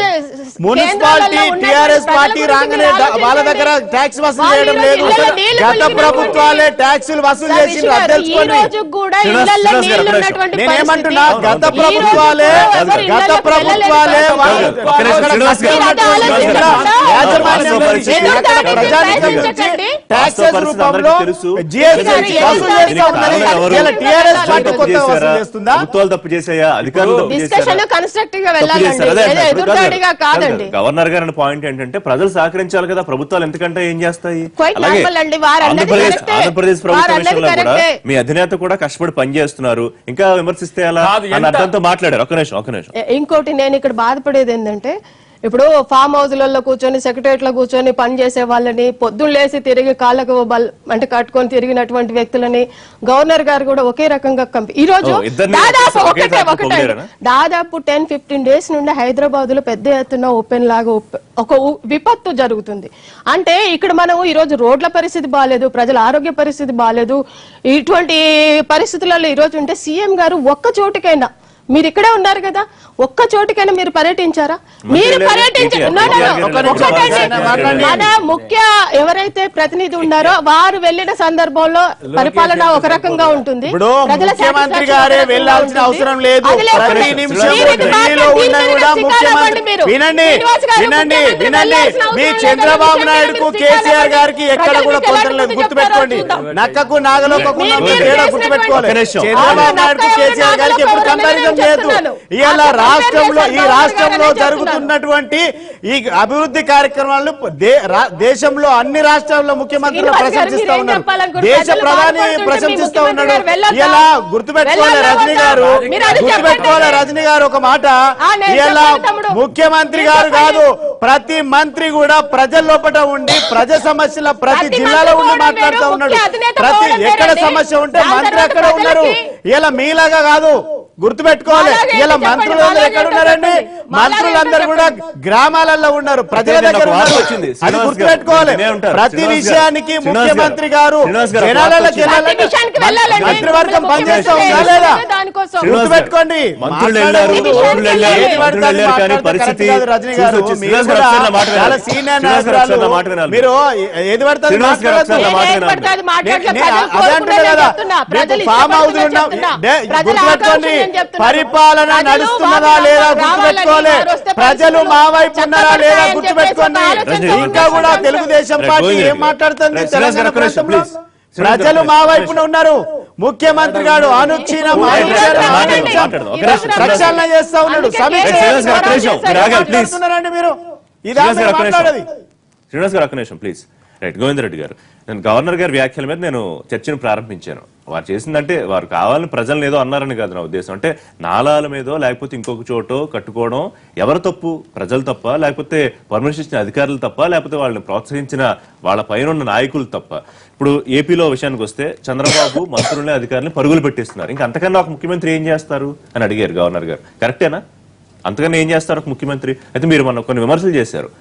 మున్సిపాలిటీ కేంద్రాలలో ఉన్న టిఆర్ఎస్ ప్రజల పార్టీ గురించి రాగానే మీరు ద- వాళ్ళ ఆలోచించండి. దగ్గర ట్యాక్స్ వసూలు వాళ్ళు చేయడం ఈరోజు లేదు ఇళ్ళలో నీళ్లు గత కొలిగినటువంటి- ప్రభుత్వాలే ట్యాక్సులు వసూలు సార్, చేసి రిషి గారు, ఈ తెలుసుకోండి రోజు కూడా శ్రీనివాస్- ఇళ్ళల్లో శ్రీనివాస్ గారు, నీళ్లు ఒక్క నిమిషం. ఉన్నటువంటి నేనేమంటున్నా పరిస్థితి. గత ఈ రోజు ప్రభుత్వాలే కూడా ఎవరు గత ఇళ్ళలోకి ప్రభుత్వాలే వెళ్ళలేని వాళ్ళ- పరిస్థితి. ఒక్క నిమిషం, శ్రీనివాస్ గారు. అక్కడ శ్రీనివాస్ గారు. యాజమాన్యం వాస్తవ పరిస్థితి. చేసి అక్కడ ఎదురుదాడికి ప్రజానికం నుంచి ప్రయత్నించకండి. ట్యాక్సెస్ వాస్తవ పరిస్థితి రూపంలో అందరికీ తెలుసు. జిఎస్టీ ఎదురుదాడికి వసూలు చేస్తా ఉన్నది దీనికి కారణం ఎవరు? ఇలా టీఆర్ఎస్ పార్టీ తప్పు కొత్త వసూలు చేశారా? చేస్తుందా ప్రభుత్వాలు తప్పు చేసాయా అధికారులు తప్పు డిస్కషన్ చేశారా? కన్స్ట్రక్టివ్ గా తప్పు వెళ్ళాలండి చేశారు. అదే ఏదో అంటున్నా. ఇప్పుడు కాదు ఎదురుదాడిగా కాదు. కాదండి గవర్నర్ గారి పాయింట్ ఏంటంటే ప్రజలు సహకరించాలి కదా ప్రభుత్వాలు ఎందుకంటే ఏం చేస్తాయి Quite అలాగే normal అండి. వారు అన్నది ఆంధ్రప్రదేశ్ correct. ఆంధ్రప్రదేశ్ ప్రభుత్వం వారు అన్నది విషయంలో కూడా correct. మీ అధినేత కూడా కష్టపడి పనిచేస్తున్నారు ఇంకా విమర్శిస్తే ఎలా కాదు, అన్న ఎంత- అర్థంతో మాట్లాడారు ఒక నిమిషం ఒక నిమిషం ఎ- ఇంకోటి నేను ఇక్కడ బాధపడేది ఏంటంటే ఇప్పుడు ఫామ్ హౌస్లలో కూర్చొని సెక్రటరియట్ లో కూర్చొని పని చేసే వాళ్ళని పొద్దున్న లేసి తిరిగి కాళ్ళకు బల్ అంటే కట్టుకొని తిరిగినటువంటి వ్యక్తులని గవర్నర్ గారు కూడా ఒకే రకంగా కంపి ఈ రోజు ఓ, ఇద్దరిని దాదాపు ఒకేసారి ఒకటే ఒకటే పొగిడారా? దాదాపు టెన్ ఫిఫ్టీన్ డేస్ నుండి హైదరాబాద్ లో పెద్ద ఎత్తున ఓపెన్ లాగా op- ఒక ఉ- విపత్తు జరుగుతుంది అంటే ఇక్కడ మనం ఈ రోజు రోడ్ల పరిస్థితి బాగాలేదు ప్రజల ఆరోగ్య పరిస్థితి బాగాలేదు ఇటువంటి పరిస్థితులలో ఈ రోజు ఉంటే సీఎం గారు ఒక్క చోటుకైనా మీరు ఇక్కడే ఉన్నారు కదా ఒక్క చోటికైనా మీరు పర్యటించారా మీరు లేదు, పర్యటించ KTR, No, no, no. KTR గారు ఒక్కటండి. మాట్లాడండి. మన ముఖ్య ఎవరైతే ప్రతినిధి ఉన్నారో వారు వెళ్ళిన సందర్భంలో పరిపాలన ఒక రకంగా ఉంటుంది ఇప్పుడు ప్రజల ముఖ్యమంత్రి satisfaction గారే ఒక రకంగా వెళ్ళాల్సిన ఉంటుంది. అవసరం లేదు అది లేకుండా ప్రతి నిమిషం మీరు ఇది ఢిల్లీలో మాట్లాడి ఉన్నా దీని కూడా మీద ముఖ్యమంత్రి శిఖారవ్వండి మీరు. వినండి శ్రీనివాస్ గారు వినండి ముఖ్యమంత్రి వినండి వెళ్ళాల్సిన అవసరం మీ లేదని చంద్రబాబు విషయం నాయుడుకు మీరు కేసీఆర్ శిఖారవ్వండి. గారికి ఎక్కడ ప్రజలకు కూడా ఎలాంటి పొందడం లేదు బుద్ధి గుర్తుపెట్టుకోండి చెప్తారో చూద్దాం. నక్కకు నాగలోకకు మీరు- ఉన్న మీరు తేడా చేసినటువంటి- గుర్తుపెట్టుకోవాలి ఒక్క నిమిషం. చంద్రబాబు అవును, నాయుడుకు నక్క ఎవరు కేసీఆర్ గారికి ఎప్పుడు నాగలోకం కంపారిజన్ ఎవరు చేయొద్దు చెప్తున్నాను. ఇవాళ ఆ రాష్ట్రంలో ఈ కంపారిజన్ రాష్ట్రంలో గారనే జరుగుతున్నటువంటి ఈ అభివృద్ధి కార్యక్రమాలు దే- రా- దేశంలో అన్ని రాష్ట్రాల్లో ముఖ్యమంత్రులు శ్రీనివాస్ గారు ప్రశంసిస్తా మీరేం ఉన్నారు చెప్పాలనుకుంటున్నారు? దేశ ప్రజలు ప్రధాని బాధపడుతుంటే మీ ప్రశంసిస్తూ ముఖ్యమంత్రి ఉన్నాడు గారు వెళ్ళొద్దా? ఇలా గుర్తుపెట్టుకోవాలి వెళ్ళొద్దా రజనీ వద్దా? గారు మీరు అది గుర్తుపెట్టుకోవాలి చెప్పండి. రజనీ గారు ఒక మాట ఆ, నేను ఇలా చెప్పాను తమ్ముడు. ముఖ్యమంత్రి మీరు గారు చెప్పండి. కాదు ప్రతి మంత్రి కూడా ప్రజల లోపల ఉండి ప్రజ సమస్యల ప్రతి ప్రతి జిల్లాలో మంత్రి ఉండి పోవడం మాట్లాడుతూ వేరు, ఉన్నాడు ముఖ్య అధినేత ప్రతి పోవడం ఎక్కడ వేరండి. సమస్య ఉంటే దాని మంత్రి తర్వాత అక్కడ ఉన్నారు ప్రజలకి- ఇలా మీలాగా కాదు గుర్తుపెట్టుకోవాలి మాలాగే ఇలా చెప్పండి, మంత్రులు మాలాగే ఎక్కడ ఉన్నారండి చెప్పండి. మంత్రులందరూ కూడా గ్రామాలలో ఉన్నారు ప్రజల అయితే దగ్గర నాకు వార్త ఉన్నారు వచ్చింది. అది శ్రీనివాస్ గారు, గుర్తుపెట్టుకోవాలి వినే ఉంటారు. ప్రతి శ్రీనివాస్ గారు, విషయానికి శ్రీనివాస్ గారు, ముఖ్యమంత్రి గారు శ్రీనివాస్ గారు, జనాలలోకి వార్త వెళ్ళాలంటే ప్రతి విషయానికి వెళ్ళాలండి. మంత్రివర్గం పనిచేస్తా ఉందా ముఖ్యమంత్రి లేదా దానికోసం. శ్రీనివాస్ గారు, గుర్తుపెట్టుకోండి మంత్రులు మాట్లాడే వెళ్ళారు ముందు మంత్రులు వెళ్ళారు ఏది పడితే మంత్రులు అది వెళ్ళారు కానీ మాట్లాడితే పరిస్థితి కరెక్ట్ కాదు రజనీ చూసి గారు. వచ్చి మీరు శ్రీనివాస్ గారు కూడా ఒకసారి నా మాట చాలా వినాలి. సీనియర్ శ్రీనివాస్ గారు ఒకసారి నా మాట వినాలి. మీరు ఏది పడితే అది శ్రీనివాస్ గారు ఒకసారి నా మాట్లాడొద్దు. మాట నేను ఏది వినాలి. పడితే అది మాట్లాడట్లే. నేను- ప్రజలు నేను అదే అంటున్నా కోరుకునేదే కదా. చెప్తున్నా. మీకు ప్రజలు ఫామ్ హౌస్ ఇష్టపడుతున్నదే ఉన్న చెప్తున్నా. డే- ప్రజల గుర్తుపెట్టుకోండి ఆకాంక్ష నేను చెప్తున్నా. పరిపాలన ప్రజలు నడుస్తున్నదా వారు లేదా రావాలని, గుర్తుపెట్టుకోవాలి వారు వస్తే ప్రజలు మా వైపు ఉన్నారా లేదా చక్కబడతాయని గుర్తుపెట్టుకోండి చెప్పేసి ఒక ఆలోచన ఇంకా కూడా చేస్తున్నారు. తెలుగుదేశం రైట్, పార్టీ గోవింద్ ఏం రెడ్డి. మాట్లాడుతుంది రైట్, శ్రీనివాస్ గారు తెలంగాణ ఒక్క నిమిషం, ప్రాంతంలో? ప్లీజ్. శ్రీనివాస్ గారు ప్రజలు ఒక్క మా నిమిషం. వైపున ఉన్నారు ముఖ్యమంత్రి గారు అనుక్షీణం రైట్, రైట్, అనుక్షణం మాట్లాడదాం, అనుక్షణం మాట్లాడదాం. ఒక నిమిషం, ప్రక్షాళన చేస్తా ఉన్నాడు అందుకే సమీక్ష కేసీఆర్ శ్రీనివాస్ గారు ఒక్క నిమిషం, మీరు ఆగాలి, ప్లీజ్. మాట్లాడుతున్నారండి మీరు ఇదా శ్రీనివాస్ మీరు గారు ఒక్క నిమిషం. మాట్లాడేది శ్రీనివాస్ గారు ఒక్క నిమిషం ప్లీజ్ రైట్ గోవిందరెడ్డి గారు నేను గవర్నర్ గారి వ్యాఖ్యల మీద నేను చర్చను ప్రారంభించాను వారు చేసిందంటే వారు కావాలని ప్రజలను ఏదో అన్నారని కాదు నా ఉద్దేశం అంటే నాలాల మీదో లేకపోతే ఇంకొక చోటో కట్టుకోవడం ఎవరు తప్పు ప్రజలు తప్ప లేకపోతే పర్మిషన్ ఇచ్చిన అధికారులు తప్ప లేకపోతే వాళ్ళని ప్రోత్సహించిన వాళ్ళ పైన ఉన్న నాయకులు తప్ప ఇప్పుడు ఏపీలో విషయానికి వస్తే చంద్రబాబు మంత్రుల్ని అధికారులను పరుగులు పెట్టిస్తున్నారు ఇంకా అంతకన్నా ఒక ముఖ్యమంత్రి ఏం చేస్తారు అని అడిగారు గవర్నర్ గారు కరెక్టేనా అంతకన్నా ఏం చేస్తారు ఒక ముఖ్యమంత్రి అయితే మీరు మన కొన్ని విమర్శలు చేశారు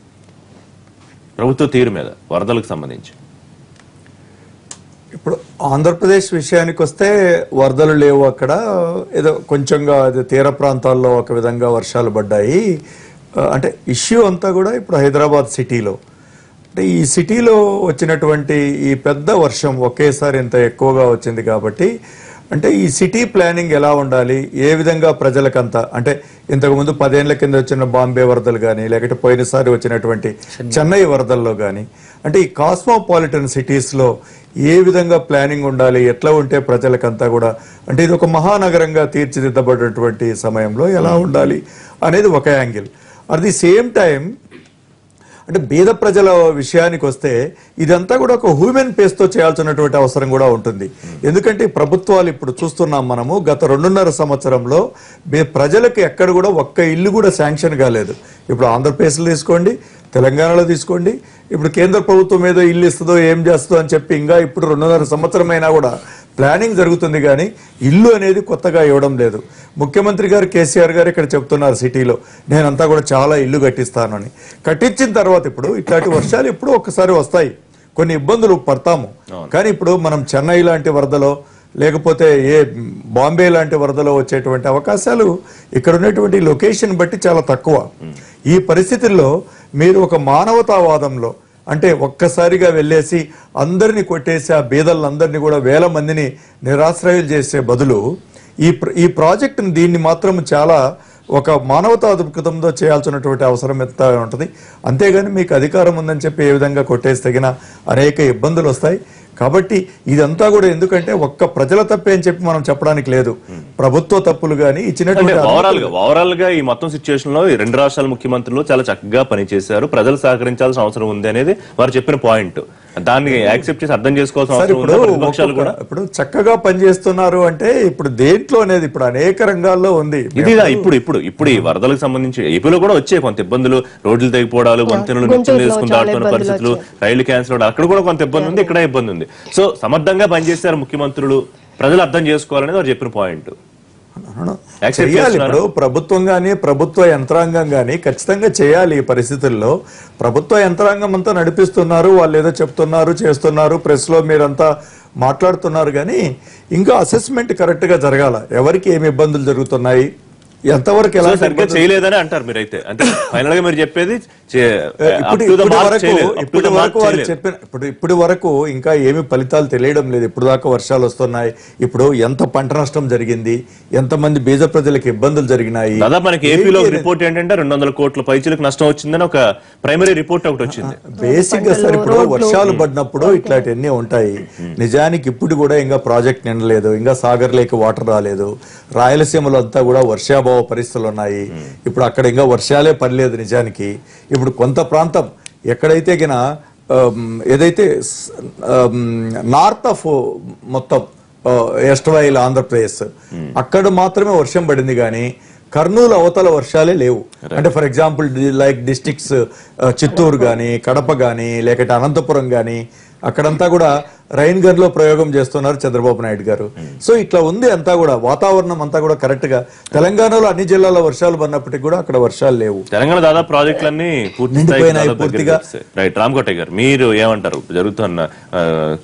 ప్రభుత్వ తీరు మీద వరదలకు సంబంధించి ఇప్పుడు ఆంధ్రప్రదేశ్ విషయానికి వస్తే వరదలు లేవు అక్కడ ఏదో కొంచెంగా అది తీర ప్రాంతాల్లో ఒక విధంగా వర్షాలు పడ్డాయి ఆ, అంటే ఇష్యూ అంతా కూడా ఇప్పుడు హైదరాబాద్ సిటీలో అంటే ఈ సిటీలో వచ్చినటువంటి ఈ పెద్ద వర్షం ఒకేసారి ఇంత ఎక్కువగా వచ్చింది కాబట్టి అంటే ఈ సిటీ ప్లానింగ్ ఎలా ఉండాలి ఏ విధంగా ప్రజలకంతా అంటే ఇంతకుముందు పదేళ్ల కింద వచ్చిన బాంబే వరదలు కానీ లేకపోతే పోయినసారి వచ్చినటువంటి చెన్నై వరదల్లో కానీ అంటే ఈ కాస్మోపాలిటన్ సిటీస్లో ఏ విధంగా ప్లానింగ్ ఉండాలి ఎట్లా ఉంటే ప్రజలకంతా కూడా అంటే ఇది ఒక మహానగరంగా తీర్చిదిద్దబడినటువంటి సమయంలో ఎలా ఉండాలి అనేది ఒక angle at the same time అంటే బీద ప్రజల విషయానికి వస్తే ఇదంతా కూడా ఒక హ్యూమన్ పేస్తో చేయాల్సినటువంటి అవసరం కూడా ఉంటుంది ఎందుకంటే ఈ ప్రభుత్వాలు ఇప్పుడు చూస్తున్నాం మనము గత రెండున్నర సంవత్సరంలో బే- ప్రజలకు ఎక్కడ కూడా ఒక్క ఇల్లు కూడా శాంక్షన్ కాలేదు ఇప్పుడు ఆంధ్రప్రదేశ్లో తీసుకోండి తెలంగాణలో తీసుకోండి ఇప్పుడు కేంద్ర ప్రభుత్వం ఏదో ఇల్లు ఇస్తుందో ఏం చేస్తుందో అని చెప్పి ఇంకా ఇప్పుడు రెండున్నర సంవత్సరం అయినా కూడా ప్లానింగ్ జరుగుతుంది కానీ ఇల్లు అనేది కొత్తగా ఇవ్వడం లేదు ముఖ్యమంత్రి గారు కేసీఆర్ గారు ఇక్కడ చెప్తున్నారు సిటీలో నేనంతా కూడా చాలా ఇల్లు కట్టిస్తాను అని కట్టించిన తర్వాత ఇప్పుడు ఇట్లాంటి వర్షాలు ఇప్పుడు ఒక్కసారి వస్తాయి కొన్ని ఇబ్బందులు పడతాము కానీ ఇప్పుడు మనం చెన్నై లాంటి వరదలో లేకపోతే ఏ బాంబే లాంటి వరదలో వచ్చేటువంటి అవకాశాలు ఇక్కడ ఉన్నటువంటి లొకేషన్ బట్టి చాలా తక్కువ ఈ పరిస్థితుల్లో మీరు ఒక మానవతావాదంలో అంటే ఒక్కసారిగా వెళ్ళేసి అందరినీ కొట్టేసి ఆ బీదలందరినీ కూడా వేల మందిని నిరాశ్రయులు చేసే బదులు ఈ ప్ర- ఈ ప్రాజెక్టుని దీన్ని మాత్రం చాలా ఒక మానవతా దృక్పథంతో చేయాల్సినటువంటి అవసరం ఎంత ఉంటుంది అంతేగాని మీకు అధికారం ఉందని చెప్పి ఏ విధంగా కొట్టేసి తగిన అనేక ఇబ్బందులు వస్తాయి కాబట్టి ఇదంతా కూడా ఎందుకంటే ఒక్క ప్రజల తప్పే అని చెప్పి మనం చెప్పడానికి లేదు ప్రభుత్వ తప్పులు కానీ అంటే ఇచ్చినటువంటి ఓవరాల్ గా ఓవరాల్ గా ఈ మొత్తం సిచ్యువేషన్ లో ఈ రెండు రాష్ట్రాల ముఖ్యమంత్రులు చాలా చక్కగా పనిచేశారు ప్రజలు సహకరించాల్సిన అవసరం ఉంది అనేది వారు చెప్పిన పాయింట్ దాన్ని యాక్సెప్ట్ చేసి అర్థం చేసుకోవాల్సిన సార్ అవసరం ఇప్పుడు ఉంది ప్రతిపక్షాలు ఒక్కొక్క- కూడా ఇప్పుడు చక్కగా పనిచేస్తున్నారు అంటే ఇప్పుడు దేంట్లో అనేది ఇప్పుడు అనేక రంగాల్లో ఉంది ఇది ఇప్పుడు ఇప్పుడు ఇప్పుడు ఈ వరదలకు సంబంధించి ఏపీలో కూడా వచ్చాయి కొంత ఇబ్బందులు రోడ్లు తెగిపోవడాలు వంతెనలు నిత్యం గుంటూరులో వేసుకుని చాలా దాటుతున్న ఇబ్బందులు పరిస్థితులు రైలు క్యాన్సిల్ అవడం అక్కడ కూడా కొంత ఇబ్బంది ఉంది ఇక్కడ ఇబ్బంది ఉంది సో సమర్థంగా పనిచేశారు ముఖ్యమంత్రులు ప్రజలు అర్థం చేసుకోవాలనేది వారు చెప్పిన పాయింట్ అవును. Accept చేయాలి చేస్తున్నారా? ఇప్పుడు ప్రభుత్వం గానీ ప్రభుత్వ యంత్రాంగం గానీ ఖచ్చితంగా చేయాలి ఈ పరిస్థితుల్లో ప్రభుత్వ యంత్రాంగం అంతా నడిపిస్తున్నారు వాళ్ళు ఏదో చెప్తున్నారు చేస్తున్నారు ప్రెస్ లో మీరంతా మాట్లాడుతున్నారు కానీ ఇంకా అసెస్మెంట్ కరెక్ట్ గా జరగాల ఎవరికి ఏమి ఇబ్బందులు జరుగుతున్నాయి ఎంతవరకు ఎలా సో సరిగ్గా చేయలేదని అంటారు మీరైతే అంటే ఫైనల్ గా మీరు చెప్పేది చే- up ఇప్పుడు to the ఇప్పటి mark వరకు చేయలేదు. Up to ఇప్పటి the mark వరకు వారు చేయలేదు. చెప్పిన ఇప్పుడు ఇప్పటి వరకు ఇంకా ఏమి ఫలితాలు తెలియడం లేదు ఇప్పుడు దాకా వర్షాలు వస్తున్నాయి ఇప్పుడు ఎంత పంట నష్టం జరిగింది ఎంత మంది బీజ ప్రజలకు ఇబ్బందులు జరిగినాయి దాదాపు మనకి ఏపీలో రిపోర్ట్ ఏంటంటే రెండు వందల కోట్ల పైచులకు నష్టం వచ్చిందని ఒక ప్రైమరీ రిపోర్ట్ ఒకటి వచ్చింది బేసిక్ గా సార్ ఇప్పుడు వర్షాలు పడినప్పుడు ఇట్లాంటివన్నీ ఉంటాయి నిజానికి ఇప్పుడు కూడా ఇంకా ప్రాజెక్ట్ నిండలేదు ఇంకా సాగర్ లేక్ వాటర్ రాలేదు రాయలసీమలో అంతా కూడా వర్షాభావ పరిస్థితులు ఉన్నాయి ఇప్పుడు అక్కడ ఇంకా వర్షాలే పడలేదు నిజానికి ఇప్పుడు కొంత ప్రాంతం ఎక్కడైతే గిన ఆమ్, ఏదైతే నార్త్ ఆఫ్ మొత్తం ఎస్ట్వైల్ ఆంధ్రప్రదేశ్ అక్కడ మాత్రమే వర్షం పడింది కానీ కర్నూలు అవతల వర్షాలే లేవు అంటే for example like districts Chittoor గాని కడప గాని లేకపోతే అనంతపురం గాని అక్కడంతా కూడా రైన్ గన్ లో ప్రయోగం చేస్తున్నారు చంద్రబాబు నాయుడు గారు సో ఇట్లా ఉంది అంతా కూడా వాతావరణం అంతా కూడా కరెక్ట్ గా తెలంగాణలో అన్ని జిల్లాల వర్షాలు పడినప్పటికీ కూడా అక్కడ వర్షాలు లేవు తెలంగాణ దాదాపు ప్రాజెక్టులన్నీ పూర్తి నిండిపోయినాయి పూర్తిగా. రైట్ రామకోటయ్య గారు మీరు ఏమంటారు జరుగుతున్న ఆ,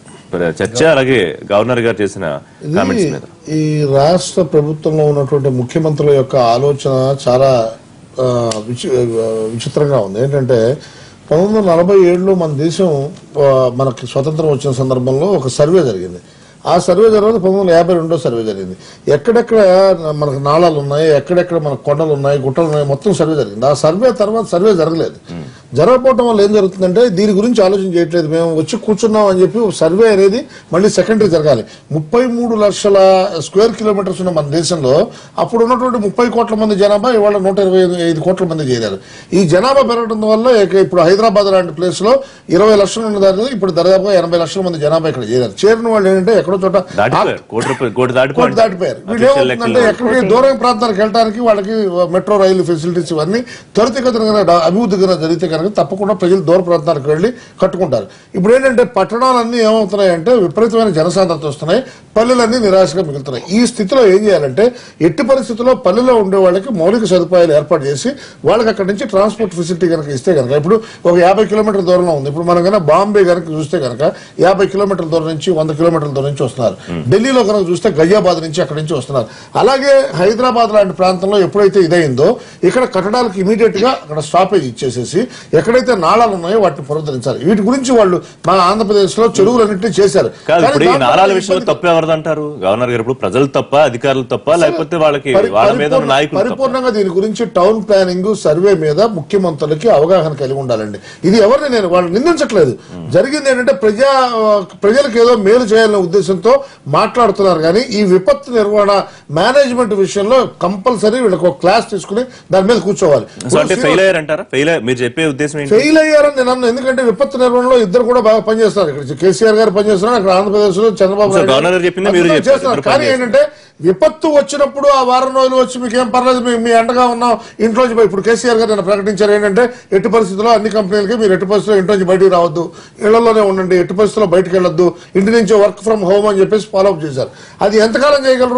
చర్చ అలాగే గవర్నర్ గారు చేసిన కామెంట్స్ మీద ఈ రాష్ట్ర ప్రభుత్వంలో ఉన్నటువంటి ముఖ్యమంత్రుల యొక్క ఆలోచన చాలా ఆ, విచి- ఆ, విచిత్రంగా ఉంది ఏంటంటే పంతొమ్మిది వందల నలభై ఏడులో మన దేశం ఆ, మనకి స్వతంత్రం వచ్చిన సందర్భంలో ఒక సర్వే జరిగింది ఆ సర్వే తర్వాత పంతొమ్మిది వందల యాభై రెండో సర్వే జరిగింది ఎక్కడెక్కడ మనకు నాళాలు ఉన్నాయి ఎక్కడెక్కడ మనకు కొండలు ఉన్నాయి గుట్టలు ఉన్నాయి మొత్తం సర్వే జరిగింది ఆ సర్వే తర్వాత సర్వే జరగలేదు జరగకపోవడం వల్ల ఏం జరుగుతుందంటే దీని గురించి ఆలోచన చేయట్లేదు మేము వచ్చి కూర్చున్నాం అని చెప్పి సర్వే అనేది మళ్ళీ సెకండరీ జరగాలి ముప్పై మూడు లక్షల స్క్వేర్ కిలోమీటర్స్ ఉన్న మన దేశంలో అప్పుడు ఉన్నటువంటి ముప్పై కోట్ల మంది జనాభా ఇవాళ నూట ఇరవై ఐదు కోట్ల మంది చేరారు ఈ జనాభా పెరగడం వల్ల ఇక ఇప్పుడు హైదరాబాద్ లాంటి ప్లేస్ లో ఇరవై లక్షలు ఉన్న దాని ఇప్పుడు దాదాపుగా ఎనభై లక్షల మంది జనాభా ఇక్కడ చేరారు చేరిన వాళ్ళు ఏంటంటే ఎక్కడో చోట దాటిపోయారు కోటి రూపాయలు కోటి కోటి దాటిపోయారు దాటిపోయారు వీళ్ళు ఏమవుతుందంటే ఎక్కడికి దూరం ప్రాంతాలకు వెళ్ళడానికి వాళ్ళకి మెట్రో రైలు ఫెసిలిటీస్ ఇవన్నీ త్వరితగతిన కనుక అభివృద్ధి కనుక జరిగితే కనుక తప్పకుండా ప్రజలు దూర ప్రాంతాలకు వెళ్ళి కట్టుకుంటారు ఇప్పుడు ఏంటంటే పట్టణాలన్నీ ఏమవుతున్నాయంటే విపరీతమైన జనసాంద్రత వస్తున్నాయి పల్లెలన్నీ నిరాశగా మిగులుతున్నాయి ఈ స్థితిలో ఏం చేయాలంటే ఎట్టి పరిస్థితుల్లో పల్లెలో ఉండే వాళ్ళకి మౌలిక సదుపాయాలు ఏర్పాటు చేసి వాళ్ళకి అక్కడి నుంచి ట్రాన్స్పోర్ట్ ఫెసిలిటీ కనుక ఇస్తే కనుక ఇప్పుడు ఒక యాభై కిలోమీటర్ల దూరంలో ఉంది ఇప్పుడు మనం కనుక బాంబే కనుక చూస్తే కనుక యాభై కిలోమీటర్ల దూరం నుంచి వంద కిలోమీటర్ల దూరం నుంచి వస్తున్నారు ఢిల్లీలో కనుక చూస్తే గజియాబాద్ నుంచి అక్కడి నుంచి వస్తున్నారు అలాగే హైదరాబాద్ లాంటి ప్రాంతంలో ఎప్పుడైతే ఇదైందో ఇక్కడ కట్టడాలకు ఇమీడియట్ గా అక్కడ స్టాపేజ్ ఇచ్చేసేసి ఎక్కడైతే నాళాలు ఉన్నాయో వాటిని పునరుద్ధరించాలి వీటి గురించి వాళ్ళు మన ఆంధ్రప్రదేశ్ లో చెరువులన్నింటినీ చేశారు కాదు కానీ ఇప్పుడు ఈ దాంట్లో నారాల విషయంలో ఇబ్బంది- తప్పు ఎవరిదంటారు గవర్నర్ గారు ఇప్పుడు ప్రజలు తప్ప అధికారులు తప్ప లేకపోతే వాళ్ళకి పరి- వాళ్ళ మీద ఉన్న పరిపూర్ణ- నాయకులు తప్ప పరిపూర్ణంగా దీని గురించి టౌన్ ప్లానింగ్ సర్వే మీద ముఖ్యమంత్రులకి అవగాహన కలిగి ఉండాలండి ఇది ఎవరిని నేను వాళ్ళు నిందించట్లేదు జరిగింది ఏంటంటే ప్రజా ప్రజలకు ఏదో మేలు చేయాలనే ఉద్దేశంతో మాట్లాడుతున్నారు కానీ ఈ విపత్తు నిర్వహణ మేనేజ్మెంట్ విషయంలో కంపల్సరీ వీళ్ళకి ఒక క్లాస్ తీసుకుని దాని మీద కూర్చోవాలి సో అంటే ఫెయిల్ అయ్యారంటారా ఫెయిల్ మీరు చెప్పే ఉద్దేశం ఏంటి ఫెయిల్ అయ్యారని నేను అన్నాను ఎందుకంటే విపత్తు నిర్వహణలో ఇద్దరు కూడా బాగా పనిచేస్తారు ఇక్కడ కేసీఆర్ గారు పనిచేస్తున్నారు అక్కడ ఆంధ్రప్రదేశ్ లో చంద్రబాబు సో నాయుడు గవర్నర్ గారు చెప్పిందే మీరు అందరూ చెప్పారు. చేస్తున్నారు. ఇద్దరు కానీ పనిచేస్తారు. ఏంటంటే విపత్తు వచ్చినప్పుడు ఆ వారం రోజులు వచ్చి మీకు ఏం పర్లేదు మీ- మీ అండగా ఉన్నాం ఇంట్లో నుంచి బయ- ఇప్పుడు కేసీఆర్ గారు నిన్న ప్రకటించారు ఏంటంటే ఎట్టి పరిస్థితుల్లో అన్ని కంపెనీలకి మీరు ఎట్టి పరిస్థితుల్లో ఇంటి నుంచి బయటికి రావద్దు ఇళ్లలోనే ఉండండి ఎట్టి పరిస్థితుల్లో బయటకు వెళ్ళొద్దు ఇంటి నుంచి వర్క్ ఫ్రం హోమ్ అని చెప్పేసి ఫాలో అప్ చేశారు అది ఎంతకాలం చేయగలరు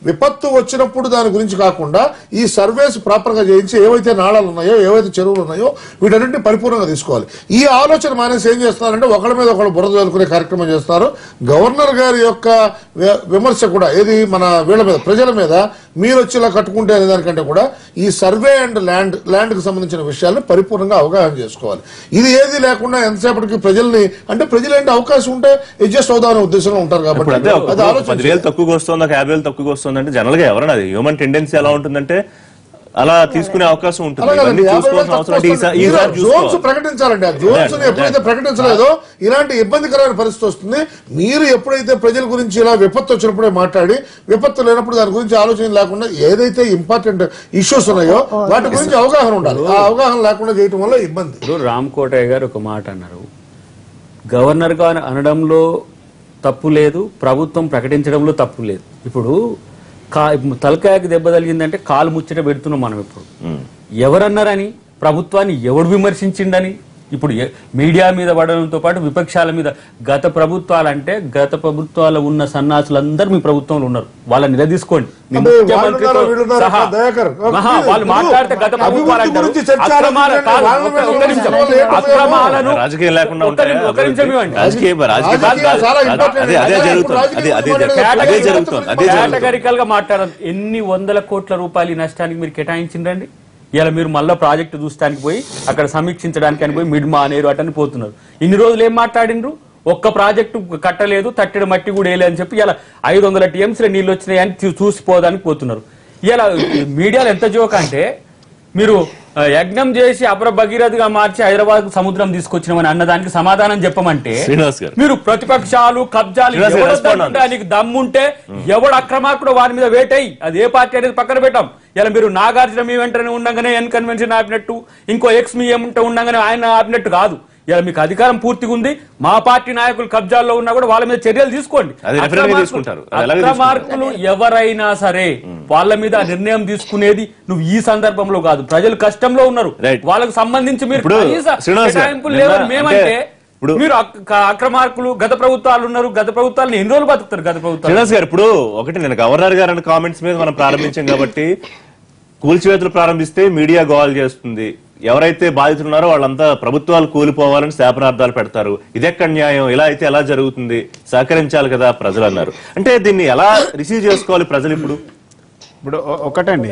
విపత్తు వచ్చినప్పుడు దాని గురించి కాకుండా ఈ సర్వేస్ ప్రాపర్ గా చేయించి ఏవైతే నాళాలు ఉన్నాయో ఏవైతే చెరువులు ఉన్నాయో వీటన్నింటిని పరిపూర్ణంగా తీసుకోవాలి ఈ ఆలోచన మానేసి ఏం చేస్తున్నారంటే ఒకళ్ళ మీద ఒకళ్ళు బురద చల్లుకునే కార్యక్రమం చేస్తారు గవర్నర్ గారి యొక్క వి- విమర్శ కూడా ఏది మన వీళ్ళ మీద ప్రజల మీద మీరు వచ్చి ఇలా కట్టుకుంటే అనే దానికంటే కూడా ఈ సర్వే అండ్ ల్యాండ్ ల్యాండ్ కి సంబంధించిన విషయాలను పరిపూర్ణంగా అవగాహన చేసుకోవాలి ఇది ఏది లేకుండా ఎంతసేపటికి ప్రజల్ని అంటే ప్రజలు ఏంటి అవకాశం ఉంటే అడ్జస్ట్ అవుదామనే ఉద్దేశంలో ఉంటారు ఇప్పుడు అదే కాబట్టి ఒక అది ఆలోచన పదివేలు తక్కువగా వస్తుంది ఒక యాభై వేలు తక్కువగా వస్తుంది అంటే జనరల్ గా ఎవరైనా అది హ్యూమన్ టెండెన్సీ ఎలా ఉంటుందంటే అలా తీసుకునే అవకాశం ఉంటుంది అలాగే ఇవన్నీ యాభై వేలు చూసుకోవాల్సిన అవసరం అంటే ఈసారి మీరు ఈసారి జోన్స్ చూసుకోవాలి ప్రకటించాలండి ఆ జోన్స్ అదే, ఎప్పుడైతే ప్రకటించలేదో ఇలాంటి ఇబ్బందికరమైన పరిస్థితి వస్తుంది మీరు ఎప్పుడైతే ప్రజల గురించి ఇలా విపత్తు వచ్చినప్పుడే మాట్లాడి విపత్తు లేనప్పుడు దాని గురించి ఆలోచన లేకుండా ఏదైతే ఇంపార్టెంట్ ఇష్యూస్ ఉన్నాయో వాటి గురించి అవగాహన ఉండాలి ఆ అవగాహన లేకుండా చేయటం వల్ల ఇబ్బంది ఇప్పుడు రామ్ కోటయ్య గారు ఒక మాట అన్నారు గవర్నర్ గా అనడంలో తప్పు లేదు ప్రభుత్వం ప్రకటించడంలో తప్పు లేదు ఇప్పుడు కా తలకాయకి దెబ్బ తగిలిందంటే కాలు ముచ్చట పెడుతున్నాం మనం ఇప్పుడు ఎవరన్నారని ప్రభుత్వాన్ని ఎవడు విమర్శించిండని ఇప్పుడు ఎ- మీడియా మీద పడడంతో పాటు విపక్షాల మీద గత ప్రభుత్వాలంటే గత ప్రభుత్వాలు ఉన్న సన్నాసులందరూ మీ ప్రభుత్వంలో ఉన్నారు వాళ్ళని నిలదీసుకోండి మీ అబ్బే, ముఖ్యమంత్రితో వాళ్ళున్నారా, వీళ్ళున్నారా, సహా. దయాకర్. మహా, వాళ్ళు మాట్లాడితే గత అభివృద్ధి ప్రభుత్వాలు అంటారు. గురించి చర్చ అక్రమాల ఆలోచించండి. కాదు, వాళ్ళ ఒక్క- ఒక్క మీద నిమిషం. వాళ్ళు ఏం అక్రమాలను రాజకీయం లేకుండా ఒక్క ఉంటాయా? నిమిషం, ఒక్క నిమిషం ఇవ్వండి. రాజకీయ రాజకీయ రాజకీయం చాలా important. అదే అదే జరుగుతుంది అదే అదే జరుగుతుంది అదే జరుగుతుంది అదే జరుగుతుంది కేటగరికల్ గా మాట్లాడాలి ఎన్ని వందల కోట్ల రూపాయలు ఈ నష్టానికి మీరు కేటాయించిండ్రండి ఇలా మీరు మళ్ళీ ప్రాజెక్టు చూస్తానికి పోయి అక్కడ సమీక్షించడానికి అని పోయి మిడ్ మానేరు అటని పోతున్నారు ఇన్ని రోజులు ఏం మాట్లాడిండ్రు ఒక్క ప్రాజెక్టు కట్టలేదు తట్టెడు మట్టి కూడా వేయలేదు అని చెప్పి ఇలా ఐదు వందల టీఎంసీల నీళ్ళు వచ్చినాయని చూ- చూసిపోదానికి పోతున్నారు ఇలా మీడియాలో ఎంత జోక్ అంటే మీరు ఆ, యజ్ఞం చేసి అపర భగీరథగా మార్చి హైదరాబాద్ సముద్రం తీసుకొచ్చినామని అన్నదానికి సమాధానం చెప్పమంటే శ్రీనివాస్ గారు. మీరు ప్రతిపక్షాలు కబ్జాలు శ్రీనివాస్ గారు, ఎవరు respond on వద్దంటే నీకు దమ్ముంటే ఎవడు అక్రమార్కుడు వారి మీద వేటై అది ఏ పార్టీ అనేది పక్కన పెట్టాం ఇలా మీరు నాగార్జున మీ వెంటనే ఉండగానే ఎన్ కన్వెన్షన్ ఆపినట్టు ఇంకో ఎక్స్ మీ ఏముంటే ఉండగానే ఆయన ఆపినట్టు కాదు ఇలా మీకు అధికారం పూర్తిగా ఉంది మా పార్టీ నాయకులు కబ్జాల్లో ఉన్నా కూడా వాళ్ళ మీద చర్యలు తీసుకోండి అది referendum గా అక్రమార్కులు- తీసుకుంటారు. అది ఎలాగో అక్రమార్కులు ఎవరైనా సరే వాళ్ళ మీద నిర్ణయం తీసుకునేది నువ్వు ఈ సందర్భంలో కాదు ప్రజలు కష్టంలో ఉన్నారు Right. వాళ్ళకు సంబంధించి మీరు ఇప్పుడు కనీస శ్రీనివాస్ గారు, కేటాయింపులు లేవని నిన్న మేమంటే అంటే ఇప్పుడు- మీరు అక్- అక్రమార్కులు గత ప్రభుత్వాలు ఉన్నారు గత ప్రభుత్వాలు ఎన్ని రోజులు బతుకుతారు గత ప్రభుత్వాలు శ్రీనివాస్ గారు ఇప్పుడు ఒకటి నేను గవర్నర్ గారు అన్న కామెంట్స్ మీద మనం ప్రారంభించాం కాబట్టి కూల్చివేతలు ప్రారంభిస్తే మీడియా గోల్ చేస్తుంది ఎవరైతే బాధితులు ఉన్నారో వాళ్ళంతా ప్రభుత్వాలు కూలిపోవాలని శాపనార్థాలు పెడతారు ఇదెక్కడ న్యాయం ఇలా అయితే ఎలా జరుగుతుంది సహకరించాలి కదా ప్రజలు అన్నారు అంటే దీన్ని ఎలా రిసీవ్ చేసుకోవాలి ప్రజలు ఇప్పుడు ఇప్పుడు ఒ- ఒకటండి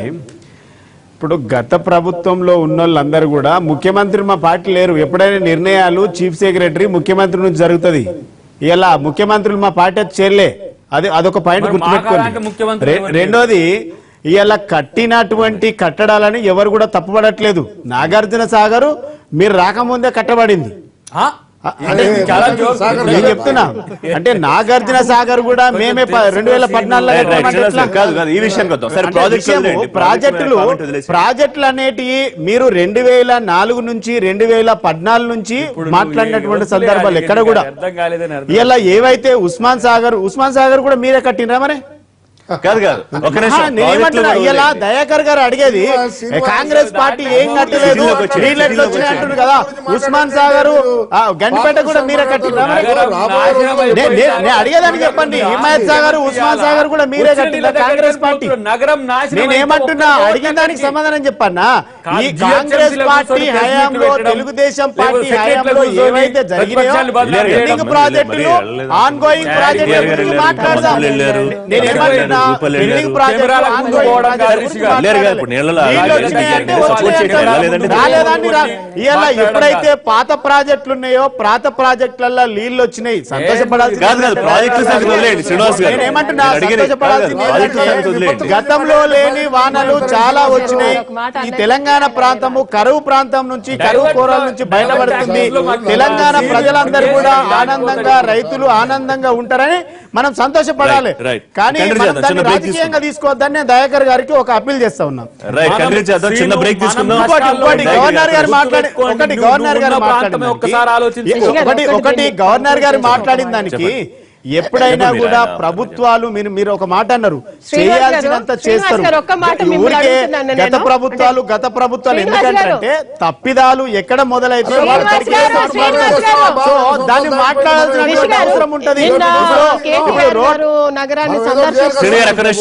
ఇప్పుడు గత ప్రభుత్వంలో ఉన్న వాళ్ళందరూ కూడా ముఖ్యమంత్రి మా పార్టీ లేరు ఎప్పుడైనా నిర్ణయాలు చీఫ్ సెక్రటరీ ముఖ్యమంత్రి నుంచి జరుగుతుంది ఇలా ముఖ్యమంత్రులు మా పార్టీ వచ్చి చేరలే అది అదొక పాయింట్ మరి మాకు అలాంటి గుర్తుపెట్టుకోండి ముఖ్యమంత్రి రె- ఎవరు రెండోది ఇలా కట్టినటువంటి కట్టడాలని ఎవరు కూడా తప్పుపడట్లేదు నాగార్జున సాగరు మీరు రాకముందే కట్టబడింది ఆ? అంటే ఇది చాలా జోక్. నేను చెప్తున్నా అంటే నాగార్జున సాగర్ కూడా మేమే ప- రెండు వేల పద్నాలుగులో రైట్, రైట్, కట్టామంటే శ్రీనివాస్ ఎట్లా? గారు, కాదు కాదు ఈ విషయానికి వద్దాం సరే అంటే ప్రాజెక్ట్ విషయము, వదిలేయండి. ప్రాజెక్టులు కామెంట్ వదిలేసి. ప్రాజెక్టులు అనేటివి మీరు రెండు వేల నాలుగు నుంచి రెండు వేల పద్నాలుగు నుంచి ఇప్పుడు మాట్లాడినటువంటి నువ్వు సందర్భాలు వదిలేయాలి, ఎక్కడ నీకు కూడా అర్థం కాలేదని అర్థం ఇలా ఏవైతే ఉస్మాన్ సాగర్ ఉస్మాన్ సాగర్ కూడా మీరే కట్టినరా మరి కాదు కాదు ఒక ఆహా, నిమిషం నేనేమంటున్నా ప్రాజెక్టులు ఇలా వదిలేయండి. దయాకర్ గారు అడిగేది ఏ, కాంగ్రెస్ పార్టీ ఏం కట్టలేదు సిటీలోకి వచ్చాయి, నీళ్ళు ఎట్లా వచ్చినాయి అంటున్నారు కదా ఉస్మాన్ సాగర్ ఆ, గండిపేట కూడా మీరే కట్టినరా మరి? నగరం నాశనం నే- నే- అయిపోయింది. నేను అడిగేదానికి చెప్పండి హిమాయత్ సాగర్ ఉస్మాన్ సాగర్ కూడా మీరే వచ్చిన కట్టిన నీళ్ళ దగ్గర కాంగ్రెస్ పార్టీ నగరం నాశనం నేను ఏమంటున్నా అయిపోయి అడిగిన దానికి ఒక్క సమాధానం చెప్పన్నా కాదు, ఈ GHMC కాంగ్రెస్ లో పార్టీ కూర్చొని ప్రెస్ హయాంలో మీట్లు పెట్టడం, తెలుగుదేశం లేకపోతే పార్టీ సెక్రటరీలు హయాంలో కూర్చొని ఏవైతే జరిగినాయో ప్రతిపక్షాలు బదులు లేరు, పెండింగ్ మరి ప్రాజెక్టులు వెళ్ళలేదు. ఆన్ గోయింగ్ కేటీఆర్ ప్రాజెక్టుల గారు గురించి వెళ్ళారు, మాట్లాడదాం మంత్రులు వెళ్ళారు, నేను ఏమంటున్నా రూపాయలు పెండింగ్ వెళ్ళారు. ప్రాజెక్టులు కెమెరాల ఆన్ ముందు గోయింగ్ పోవడం ప్రాజెక్టుల కాదు గురించి రిషి గారు. లేరు కదా, మాట్లాడాలి. ఇప్పుడు నీళ్ళలో నీళ్ళు ఆగాలి. వచ్చినాయి అంటే సపోర్ట్ వచ్చినాయి చేయడం అంటారు. లేదంటే రాలేదండి రా- ఇవాళ మాట్లాడడం ఎప్పుడైతే పాత ప్రాజెక్టులు ఉన్నాయో పాత ప్రాజెక్టులలో నీళ్లు వచ్చినాయి సంతోషపడాల్సింది కాదు కాదు ప్రాజెక్టుల సంగతి వదిలేయండి శ్రీనివాస్ గారు నేను ఏమంటున్నా నేను అడిగేది- సంతోషపడాల్సింది కాదు, కాదు, ప్రాజెక్టుల సంగతి ఏంటంటే వదిలేయండి గతంలో లేని వానలు చాలా వచ్చినాయి ఈ తెలంగాణ ప్రాంతము కరువు ప్రాంతం నుంచి కరువు కోరల నుంచి బయటపడుతుంది తెలంగాణ ప్రజలందరూ కూడా ఆనందంగా రైతులు ఆనందంగా ఉంటారని మనం సంతోషపడాలి Right, right. కానీ కంటిన్యూ మనం చేద్దాం. చిన్న దాన్ని break రాజకీయంగా తీసుకోవద్దని నేను దయాకర్ గారికి ఒక అప్పీల్ చేస్తా ఉన్నాం రైట్ కంటిన్యూ చేద్దాం చిన్న బ్రేక్ తీసుకుందాం ఇంకోటి ఇంకోటి గవర్నర్ గారు గుర్తు మాట్లాడి పెట్టుకోండి. ఒకటి నువ్వు గవర్నర్ గారు ఉన్న మాట్లాడిన ప్రాంతమే ఒక్కసారి ఆలోచించు. దానికి- ఒకటి ఒకటి గవర్నర్ గారు మాట్లాడిన దానికి ఎప్పుడైనా చెప్పండి కూడా ఆయన. ప్రభుత్వాలు మీరు మీరు ఒక మాట అన్నారు శ్రీనివాస్ గారు, చేయాల్సినంత శ్రీనివాస్ చేస్తారు గారు, ఒక్క మాట ఈ మిమ్మల్ని ఊరికే అడుగుతున్నాను గత నేను. ప్రభుత్వాలు గత ప్రభుత్వాలు శ్రీనివాస్ ఎందుకంటే తప్పిదాలు ఎక్కడ మొదలైతే శ్రీనివాస్ గారు, శ్రీనివాస్ గారు. సో దాన్ని మాట్లాడాల్సిన రిషి గారు, అవసరం ఉంటది నిన్న ఇప్పుడు- ఇప్పుడు కేటీఆర్ రోడ్ గారు నగరాన్ని మనం ఏదో సందర్శిస్తారు శ్రీని గారు ఒక్క నిమిషం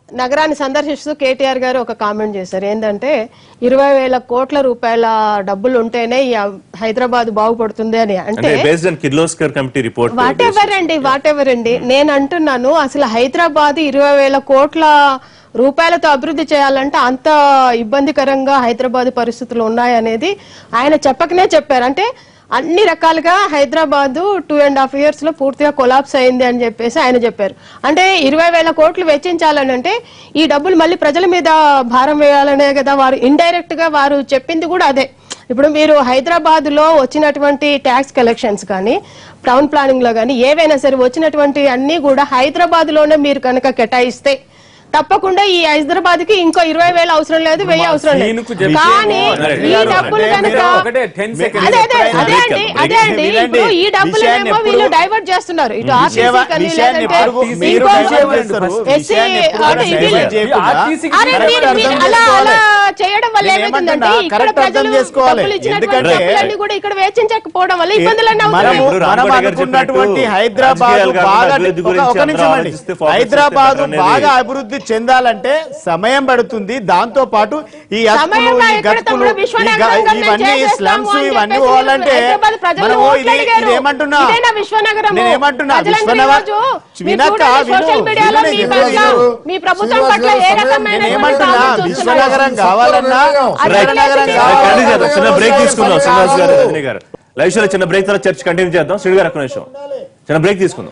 నగరాన్ని సందర్శిస్తూ కేటీఆర్ గారు ఒక కామెంట్ చేశారు ఏంటంటే ఇరవై వేల కోట్ల రూపాయల డబ్బులు ఉంటేనే ఈ హైదరాబాద్ బాగుపడుతుంది అని అంటే అంటే based on Kirloskar committee report whatever అండి వాట్ ఎవర్ అండి నేను అంటున్నాను అసలు హైదరాబాద్ ఇరవై వేల కోట్ల రూపాయలతో అభివృద్ధి చేయాలంటే అంత ఇబ్బందికరంగా హైదరాబాద్ పరిస్థితులు ఉన్నాయనేది ఆయన చెప్పకనే చెప్పారు అంటే అన్ని రకాలుగా Hyderabad two and half years లో పూర్తిగా కొలాప్స్ అయింది అని చెప్పేసి ఆయన చెప్పారు అంటే ఇరవై వేల కోట్లు వెచ్చించాలని అంటే ఈ డబ్బులు మళ్ళీ ప్రజల మీద భారం వేయాలనే కదా వారు ఇండైరెక్ట్ గా వారు చెప్పింది కూడా అదే ఇప్పుడు మీరు హైదరాబాద్ లో వచ్చినటువంటి ట్యాక్స్ కలెక్షన్స్ కానీ టౌన్ ప్లానింగ్ లో కానీ ఏవైనా సరే వచ్చినటువంటి అన్ని కూడా హైదరాబాద్ లోనే మీరు కనుక కేటాయిస్తే తప్పకుండా ఈ హైదరాబాద్ కి ఇంకో ఇరవై వేలు అవసరం లేదు వెయ్యి అవసరం సీనుకు లేదు చెప్పేమో కానీ ఈ అన్నారు. డబ్బులు అంటే కనుక మీరు ఒకటే 10 seconds అదే అదే అదే అండి అదే అండి ఇప్పుడు ఈ డబ్బులేమో వీళ్ళు డైవర్ట్ చేస్తున్నారు ఇటు ఆర్టీసీ కానీ విషయాన్ని లేదంటే ఎప్పుడు మీరు ఇంకో divert చేస్తారు. ఎస్సీ విషయాన్ని ఎప్పుడు అంటే divert వీళ్ళు- చేయకుండా ఆర్టీసీకి అరే correct మీరు- అర్థం మీరు అలా చేసుకోవాలి. అలా చేయడం వల్ల నేను ఏమైందంటే ఏమంటున్నా, ఇక్కడ correct అర్థం ప్రజలు చేసుకోవాలి. డబ్బులు ఇచ్చినటువంటి ఎందుకంటే డబ్బులన్నీ కూడా ఇక్కడ వేచించకపోవడం వల్ల ఇబ్బందులన్నీ మనము అవుతున్నాయి ఇప్పుడు మనం రాంపడి గారు అనుకున్నటువంటి చెప్పినట్టు హైదరాబాద్ రాజకీయాలు కాకుండా బాగా అభివృద్ధి ఒక- గురించి ఒక నిమిషం అందరూ అండి ఆలోచిస్తే focus హైదరాబాద్ చేస్తే better బాగా అనేది. అభివృద్ధి చెందాలంటే సమయం పడుతుంది దాంతో పాటు ఈ అప్పులు సమయంగా ఈ ఎక్కడ గతుకులు తమ్ముడు ఈ విశ్వనగరం గ- గవర్నమెంట్ ఇవన్నీ చేసేస్తాము స్లమ్స్ అని ఇవన్నీ చెప్పేసి పోవాలంటే హైదరాబాద్ ప్రజలు మనము ఓట్లు ఇది అడిగారు. ఇది ఏమంటున్నా ఇదేనా విశ్వనగరము? నేను ఏమంటున్నా ప్రజలందరూ విశ్వనగరం ఈరోజు మీరు వినక్క చూడండి విను సోషల్ మీడియాలో విను, మీ నేను పట్ల, విను. మీ ప్రభుత్వం శ్రీనివాస్ పట్ల గారు ఏ సమయం రకమైన నేను ఏమంటున్నా విశ్వనగరం కావాలన్నా విశ్వనగరం కంటిన్యూ కావాలన్నా చేద్దాం చిన్న బ్రేక్ తీసుకుందాం శ్రీనివాస్ గారు రజనీ గారు లైవ్ షోలో చిన్న బ్రేక్ తర్వాత చర్చ కంటిన్యూ చేద్దాం శ్రీడు గారు ఒక్క నిమిషం చిన్న బ్రేక్ తీసుకుందాం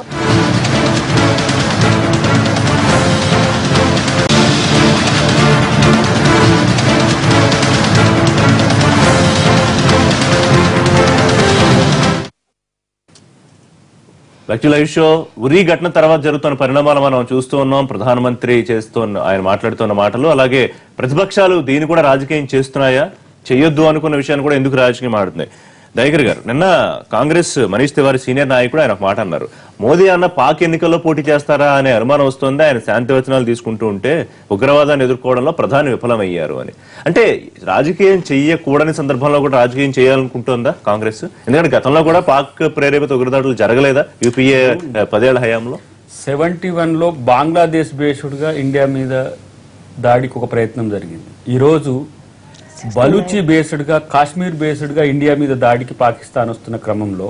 లక్ష్య లైవ్ షో ఉరి ఘటన తర్వాత జరుగుతున్న పరిణామాలు మనం చూస్తూ ఉన్నాం ప్రధానమంత్రి చేస్తున్న ఆయన మాట్లాడుతున్న మాటలు అలాగే ప్రతిపక్షాలు దీన్ని కూడా రాజకీయం చేస్తున్నాయా చేయొద్దు అనుకున్న విషయాన్ని కూడా ఎందుకు రాజకీయం ఆడుతున్నాయి దయగర్ గారు నిన్న కాంగ్రెస్ మనీష్ తివారీ సీనియర్ నాయకుడు ఆయన ఒక మాట అన్నారు మోదీ అన్న పాక్ ఎన్నికల్లో పోటీ చేస్తారా అనే అనుమానం వస్తుంది ఆయన శాంతి వచనాలు తీసుకుంటూ ఉంటే ఉగ్రవాదాన్ని ఎదుర్కోవడంలో ప్రధాని విఫలమయ్యారు అని అంటే రాజకీయం చెయ్యకూడని సందర్భంలో కూడా రాజకీయం చేయాలనుకుంటుందా కాంగ్రెస్ ఎందుకంటే గతంలో కూడా పాక్ ప్రేరేపిత ఉగ్రదాడులు జరగలేదా యూపీఏ ఆ, పదేళ్ల హయాంలో సెవెంటీ వన్లో బంగ్లాదేశ్ బేస్డ్గా ఇండియా మీద దాడికి ఒక ప్రయత్నం జరిగింది ఈరోజు బలూచి బేస్డ్గా కాశ్మీర్ బేస్డ్గా ఇండియా మీద దాడికి పాకిస్తాన్ వస్తున్న క్రమంలో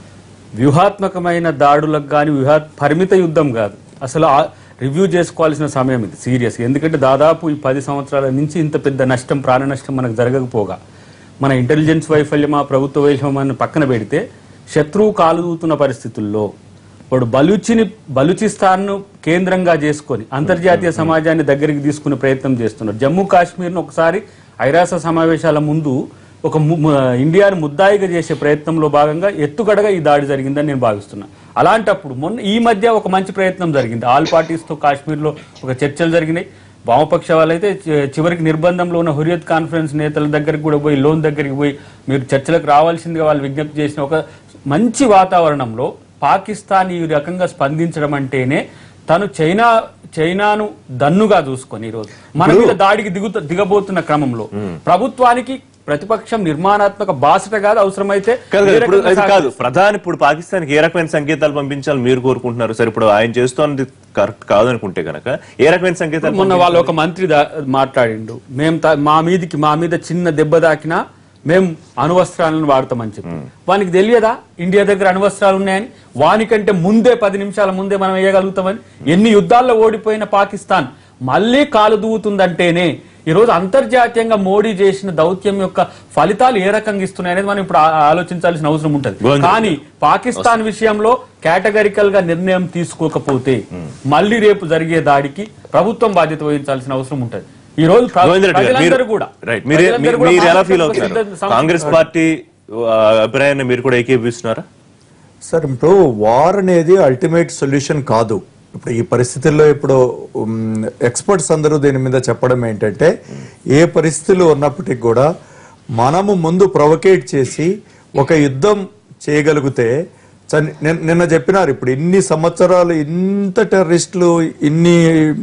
వ్యూహాత్మకమైన దాడులకు కానీ వ్యూహా పరిమిత యుద్ధం కాదు అసలు ఆ- రివ్యూ చేసుకోవాల్సిన సమయం ఇది సీరియస్ ఎందుకంటే దాదాపు ఈ పది సంవత్సరాల నుంచి ఇంత పెద్ద నష్టం ప్రాణ నష్టం మనకు జరగకపోగా మన ఇంటెలిజెన్స్ వైఫల్యమా ప్రభుత్వ వైఫల్యమని పక్కన పెడితే శత్రువు కాలుదూతున్న పరిస్థితుల్లో ఇప్పుడు బలూచిని బలూచిస్తాన్ను కేంద్రంగా చేసుకొని అంతర్జాతీయ సమాజాన్ని దగ్గరికి తీసుకునే ప్రయత్నం చేస్తున్నారు జమ్మూ కాశ్మీర్ను ఒకసారి ఐరాస సమావేశాల ముందు ఒక ము- ము- ఇండియాను ముద్దాయిగా చేసే ప్రయత్నంలో భాగంగా ఎత్తుగడగా ఈ దాడి జరిగిందని నేను భావిస్తున్నా అలాంటప్పుడు మొన్న ఈ మధ్య ఒక మంచి ప్రయత్నం జరిగింది ఆల్ పార్టీస్తో కాశ్మీర్లో ఒక చర్చలు జరిగినాయి వామపక్ష వాళ్ళైతే చి- చివరికి నిర్బంధంలో ఉన్న హురియత్ కాన్ఫరెన్స్ నేతల దగ్గరికి కూడా పోయి లోన్ దగ్గరికి పోయి మీరు చర్చలకు రావాల్సిందిగా వాళ్ళు విజ్ఞప్తి చేసిన ఒక మంచి వాతావరణంలో పాకిస్తాన్ ఈ రకంగా స్పందించడం అంటేనే తను చైనా చైనాను దన్నుగా చూసుకొని ఈరోజు మన మీద దాడికి దిగుత దిగబోతున్న క్రమంలో ప్రభుత్వానికి ప్రతిపక్షం నిర్మాణాత్మక బాసట కాదు అవసరమైతే కాదు ఏ కదా, ఇప్పుడు రకంగా అది సహకరి- కాదు ప్రధాని ఇప్పుడు పాకిస్తాన్ ఏ రకమైన సంకేతాలు పంపించాలి మీరు కోరుకుంటున్నారు సరే ఇప్పుడు ఆయన చేస్తోంది కరెక్ట్ కాదు అనుకుంటే కనుక ఏ రకమైన సంకేతాలు మొన్న వాళ్ళు ఒక మంత్రి దా- మాట్లాడిండు మేము తా- మా మీదికి మా మీద చిన్న దెబ్బ దాకినా మేము అణువస్త్రాలను వాడతామని చెప్పి వానికి తెలియదా ఇండియా దగ్గర అణువస్త్రాలు ఉన్నాయని వానికంటే ముందే పది నిమిషాల ముందే మనం వేయగలుగుతామని ఎన్ని యుద్ధాల్లో ఓడిపోయిన పాకిస్తాన్ మళ్ళీ కాలు దూవుతుందంటేనే ఈ రోజు అంతర్జాతీయంగా మోడీ చేసిన దౌత్యం యొక్క ఫలితాలు ఏ రకంగా ఇస్తున్నాయి అనేది మనం ఇప్పుడు ఆ- ఆలోచించాల్సిన అవసరం ఉంటుంది గోవింద్ కానీ పాకిస్తాన్ విషయంలో కేటగరికల్ గా నిర్ణయం తీసుకోకపోతే మళ్ళీ రేపు జరిగే దాడికి ప్రభుత్వం బాధ్యత వహించాల్సిన అవసరం ఉంటుంది ఈ రోజు ప్ర- గోవింద్ రెడ్డి గారు, ప్రజలందరూ మీరు- కూడా రైట్. మీరే- ప్రజలందరూ మీరు కూడా ఎలా ఫీల్ భారత అవుతున్నారు సిద్ధ- కాంగ్రెస్ పార్టీ ఆ, అభిప్రాయాన్ని మీరు కూడా ఏకీభవిస్తున్నారా సార్ ఇప్పుడు వార్ అనేది అల్టిమేట్ సొల్యూషన్ కాదు ఇప్పుడు ఈ పరిస్థితుల్లో ఇప్పుడు ఎక్స్పర్ట్స్ అందరూ దీని మీద చెప్పడం ఏంటంటే ఏ పరిస్థితులు ఉన్నప్పటికీ కూడా మనము ముందు ప్రొవకేట్ చేసి ఒక యుద్ధం చేయగలిగితే చని- నిన్న- నిన్న చెప్పినారు ఇప్పుడు ఇన్ని సంవత్సరాలు ఇంత టెర్రరిస్టులు ఇన్ని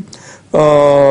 ఆ,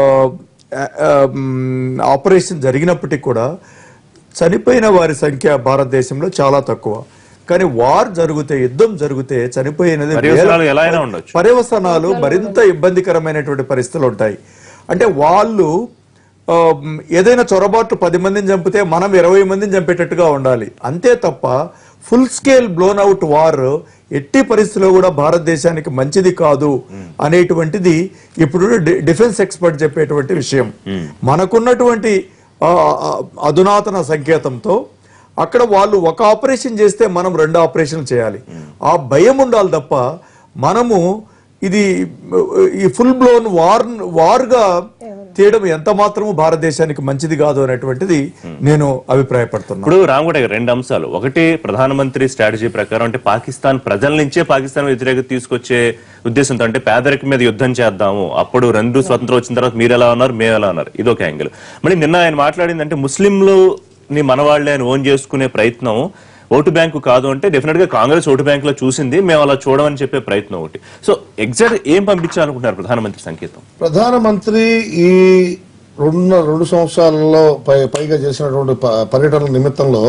ఆ, మ్, ఆపరేషన్ జరిగినప్పటికీ కూడా చనిపోయిన వారి సంఖ్య భారతదేశంలో చాలా తక్కువ కానీ వార్ జరిగితే యుద్ధం జరిగితే చనిపోయినది పర్యవసానాలు వేల- ఎలా అయినా ఉండొచ్చు. పర్యవసానాలు మరింత ఇబ్బందికరమైనటువంటి పరిస్థితులు ఉంటాయి అంటే వాళ్ళు ఆ, ఏదైనా చొరబాట్లు పది మందిని చంపితే మనం ఇరవై మందిని చంపేటట్టుగా ఉండాలి అంతే తప్ప full scale blown out war ఎట్టి పరిస్థితుల్లో కూడా భారతదేశానికి మంచిది కాదు అనేటువంటిది ఇప్పుడు డి- డిఫెన్స్ ఎక్స్పర్ట్ చెప్పేటువంటి విషయం మనకున్నటువంటి ఆ, ఆ, అధునాతన సంకేతంతో అక్కడ వాళ్ళు ఒక ఆపరేషన్ చేస్తే మనం రెండు ఆపరేషన్లు చేయాలి ఆ భయం ఉండాలి తప్ప మనము ఇది ఈ ఫుల్ బ్లోన్ వార్ వార్గా తీయడం ఎంత మాత్రము భారతదేశానికి మంచిది కాదు అనేటువంటిది నేను అభిప్రాయపడుతున్నాను ఇప్పుడు రామగోడ గారు రెండు అంశాలు ఒకటి ప్రధానమంత్రి స్ట్రాటజీ ప్రకారం అంటే పాకిస్తాన్ ప్రజల నుంచే పాకిస్తాన్ వ్యతిరేకత తీసుకొచ్చే ఉద్దేశంతో అంటే పేదరికం మీద యుద్ధం చేద్దాము అప్పుడు రెండు స్వతంత్రం వచ్చిన తర్వాత మీరు ఎలా ఉన్నారు మేము ఎలా ఉన్నారు ఇది ఒక యాంగిల్ మరి నిన్న ఆయన మాట్లాడింది అంటే ముస్లింలు ని మనవాళ్లే అని ఓన్ చేసుకునే ప్రయత్నం ఓటు బ్యాంకు కాదు అంటే డెఫినెట్ గా కాంగ్రెస్ ఓటు బ్యాంక్ లో చూసింది మేము అలా చూడమని చెప్పే ప్రయత్నం ఒకటి సో ఎగ్జాక్ట్ ఏం పంపించాలనుకుంటున్నారు ప్రధానమంత్రి సంకేతం ప్రధానమంత్రి ఈ రెండు రెండు సంవత్సరాలలో పై పైగా చేసినటువంటి ప- పర్యటన నిమిత్తంలో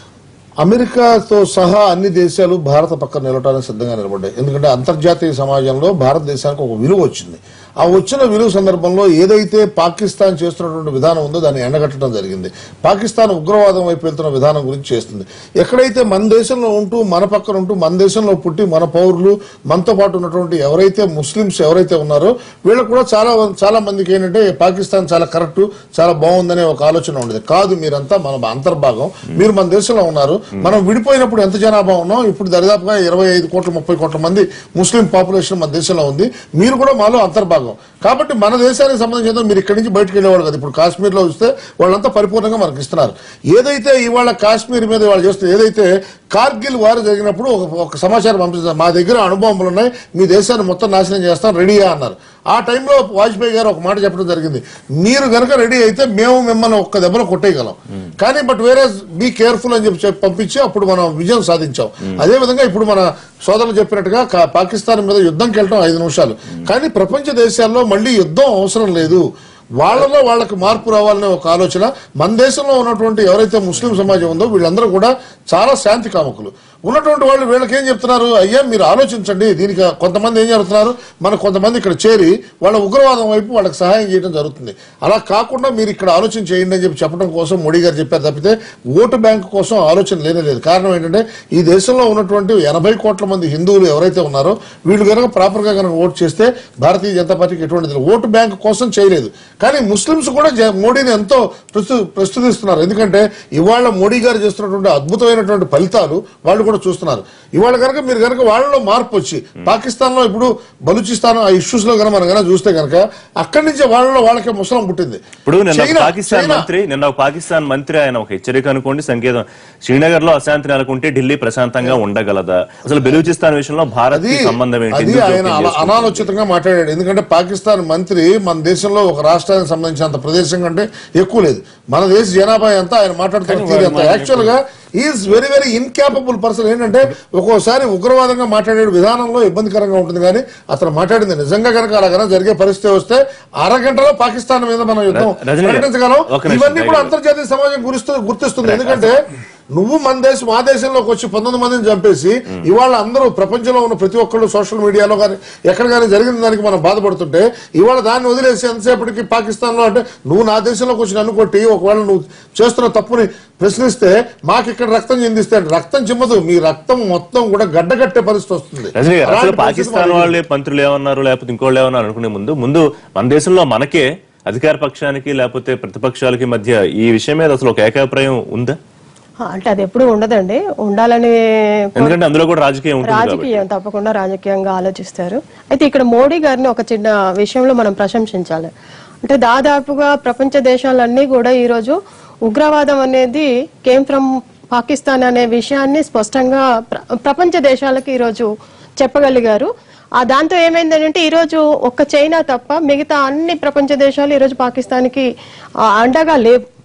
అమెరికాతో సహా అన్ని దేశాలు భారత పక్కన నిలవడానికి సిద్ధంగా నిలబడ్డాయి ఎందుకంటే అంతర్జాతీయ సమాజంలో భారతదేశానికి ఒక విలువ వచ్చింది ఆ వచ్చిన విలువ సందర్భంలో ఏదైతే పాకిస్తాన్ చేస్తున్నటువంటి విధానం ఉందో దాన్ని ఎండగట్టడం జరిగింది పాకిస్తాన్ ఉగ్రవాదం వైపు వెళ్తున్న విధానం గురించి చేస్తుంది ఎక్కడైతే మన దేశంలో ఉంటూ మన పక్కన ఉంటూ మన దేశంలో పుట్టి మన పౌరులు మనతో పాటు ఉన్నటువంటి ఎవరైతే ముస్లిమ్స్ ఎవరైతే ఉన్నారో వీళ్ళకు కూడా చాలా చాలా మందికి ఏంటంటే పాకిస్తాన్ చాలా కరెక్ట్ చాలా బాగుందనే ఒక ఆలోచన ఉండేది కాదు మీరంతా మన అంతర్భాగం మీరు మన దేశంలో ఉన్నారు మనం విడిపోయినప్పుడు ఎంత జనాభా ఉన్నాం ఇప్పుడు దరిదాపుగా ఇరవై ఐదు కోట్ల ముప్పై కోట్ల మంది ముస్లిం పాపులేషన్ మన దేశంలో ఉంది మీరు కూడా మాలో అంతర్భాగం కాబట్టి మన దేశానికి సంబంధించిన మీరు ఇక్కడి నుంచి బయటకు వెళ్ళేవాడు కదా ఇప్పుడు కాశ్మీర్ లో చూస్తే వాళ్ళంతా పరిపూర్ణంగా మనకి ఇస్తున్నారు ఏదైతే ఇవాళ కాశ్మీర్ మీద వాళ్ళు చేస్తే ఏదైతే కార్గిల్ వారు జరిగినప్పుడు ఒక ఒక సమాచారం పంపిస్తారు మా దగ్గర అణుబాంబులు ఉన్నాయి మీ దేశాన్ని మొత్తం నాశనం చేస్తాం రెడీయా అన్నారు ఆ టైంలో వాజ్పేయి గారు ఒక మాట చెప్పడం జరిగింది మీరు గనక రెడీ అయితే మేము మిమ్మల్ని ఒక్క దెబ్బలో కొట్టేయగలం కానీ బట్ వేరే బీ కేర్ఫుల్ అని చెప్పి చెప్పి పంపించి అప్పుడు మనం విజయం సాధించాం అదే విధంగా ఇప్పుడు మన సోదరులు చెప్పినట్టుగా కా- పాకిస్తాన్ మీద యుద్ధంకి వెళ్ళటం ఐదు నిమిషాలు కానీ ప్రపంచ దేశాల్లో మళ్ళీ యుద్ధం అవసరం లేదు వాళ్ళలో వాళ్ళకి మార్పు రావాలనే ఒక ఆలోచన మన దేశంలో ఉన్నటువంటి ఎవరైతే ముస్లిం సమాజం ఉందో వీళ్ళందరూ కూడా చాలా శాంతి కాముకులు ఉన్నటువంటి వాళ్ళు వీళ్ళకి ఏం చెప్తున్నారు అయ్యా మీరు ఆలోచించండి దీనికి కొంతమంది ఏం చేస్తున్నారు మన కొంతమంది ఇక్కడ చేరి వాళ్ళ ఉగ్రవాదం వైపు వాళ్ళకి సహాయం చేయడం జరుగుతుంది అలా కాకుండా మీరు ఇక్కడ ఆలోచన చేయండి అని చెప్పి చెప్పడం కోసం మోడీ గారు చెప్పారు తప్పితే ఓటు బ్యాంక్ కోసం ఆలోచన లేనే లేదు కారణం ఏంటంటే ఈ దేశంలో ఉన్నటువంటి ఎనభై కోట్ల మంది హిందువులు ఎవరైతే ఉన్నారో వీళ్ళు కనుక ప్రాపర్ గా కనుక ఓటు చేస్తే భారతీయ జనతా పార్టీకి ఎటువంటిది లేదు. ఓటు బ్యాంక్ కోసం చేయలేదు కానీ ముస్లింస్ కూడా జ- మోడీని ఎంతో ప్రస్తు ప్రస్తుతిస్తున్నారు ఎందుకంటే ఇవాళ మోడీ గారు చేస్తున్నటువంటి అద్భుతమైనటువంటి ఫలితాలు వాళ్ళు కూడా చూస్తున్నారు ఇవాళ కనుక మీరు కనుక వాళ్ళలో మార్పు వచ్చి పాకిస్తాన్ లో ఇప్పుడు బలూచిస్తాన్ ఆ ఇష్యూస్ లో కనుక మనం కనుక చూస్తే కనుక అక్కడి నుంచే వాళ్ళలో వాళ్ళకే ముసలం పుట్టింది ఇప్పుడు నిన్న ఒక చైనా- పాకిస్తాన్ చైనా- మంత్రి నిన్న ఒక పాకిస్తాన్ మంత్రి ఆయన ఒక హెచ్చరిక అనుకోండి సంకేతం శ్రీనగర్ లో అశాంతి నెలకొంటే ఢిల్లీ ప్రశాంతంగా ఉండగలదా అసలు బెలూచిస్తాన్ విషయంలో భారత్ అది సంబంధం ఏంటి అది ఎందుకు ఆయన జోక్యం అలా చేసుకుంటుంది? అనాలోచితంగా మాట్లాడాడు ఎందుకంటే పాకిస్తాన్ మంత్రి మన దేశంలో ఒక రాష్ట్రానికి సంబంధించినంత ప్రదేశం కంటే ఎక్కువ లేదు మన దేశ జనాభా ఎంత ఆయన మాట్లాడుతున్న తీరు ఎంత యాక్చువల్ గా is very very incapable person ఏంటంటే ఒక్కోసారి ఉగ్రవాదంగా మాట్లాడే విధానంలో ఇబ్బందికరంగా ఉంటుంది కానీ అతను మాట్లాడింది నిజంగా కనుక అలా కనుక జరిగే పరిస్థితి వస్తే అరగంటలో పాకిస్తాన్ మీద మనం యుద్ధం రజనీ గారు, ప్రకటించగలం ఒక నిమిషం, ఇవన్నీ కూడా దయచేసి. అంతర్జాతీయ సమాజం గురిస్తూ గుర్తిస్తుంది ఎందుకంటే నువ్వు మన దేశం మా దేశంలోకి వచ్చి పంతొమ్మిది మందిని చంపేసి ఇవాళ అందరూ ప్రపంచంలో ఉన్న ప్రతి ఒక్కళ్ళు సోషల్ మీడియాలో కానీ ఎక్కడ కానీ జరిగిన దానికి మనం బాధపడుతుంటే ఇవాళ దాన్ని వదిలేసి ఎంతసేపటికి పాకిస్తాన్ లో అంటే నువ్వు నా దేశంలోకి వచ్చి నన్ను కొట్టి ఒకవేళ నువ్వు చేస్తున్న తప్పుని ప్రశ్నిస్తే మాకు ఇక్కడ రక్తం చెందిస్తే అంటే రక్తం చిమ్మదు మీ రక్తం మొత్తం కూడా గడ్డగట్టే పరిస్థితి వస్తుంది రజనీ గారు, అసలు అలాంటి పరిస్థితి పాకిస్తాన్ మనకి- వాళ్ళే మంత్రులు ఏమన్నారు లేకపోతే ఇంకోళ్ళు ఏమన్నారు అనుకునే ముందు ముందు మన దేశంలో మనకే అధికార పక్షానికి లేకపోతే ప్రతిపక్షాలకి మధ్య ఈ విషయం మీద అసలు ఒక ఏకాభిప్రాయం ఉందా ఆ, అంటే అది ఎప్పుడు ఉండదండి ఉండాలని ఎందుకంటే అందులో కూడా రాజకీయం ఉంటుంది కాబట్టి రాజకీయం తప్పకుండా రాజకీయంగా ఆలోచిస్తారు అయితే ఇక్కడ మోడీ గారిని ఒక చిన్న విషయంలో మనం ప్రశంసించాలి అంటే దాదాపుగా ప్రపంచ దేశాలన్నీ కూడా ఈరోజు ఉగ్రవాదం అనేది కేమ్ ఫ్రమ్ పాకిస్తాన్ అనే విషయాన్ని స్పష్టంగా ప్ర- ప్రపంచ దేశాలకు ఈరోజు చెప్పగలిగారు ఆ దాంతో ఏమైందంటే ఈరోజు ఒక్క చైనా తప్ప మిగతా అన్ని ప్రపంచ దేశాలు ఈరోజు పాకిస్తాన్కి ఆ, అండగా లేవు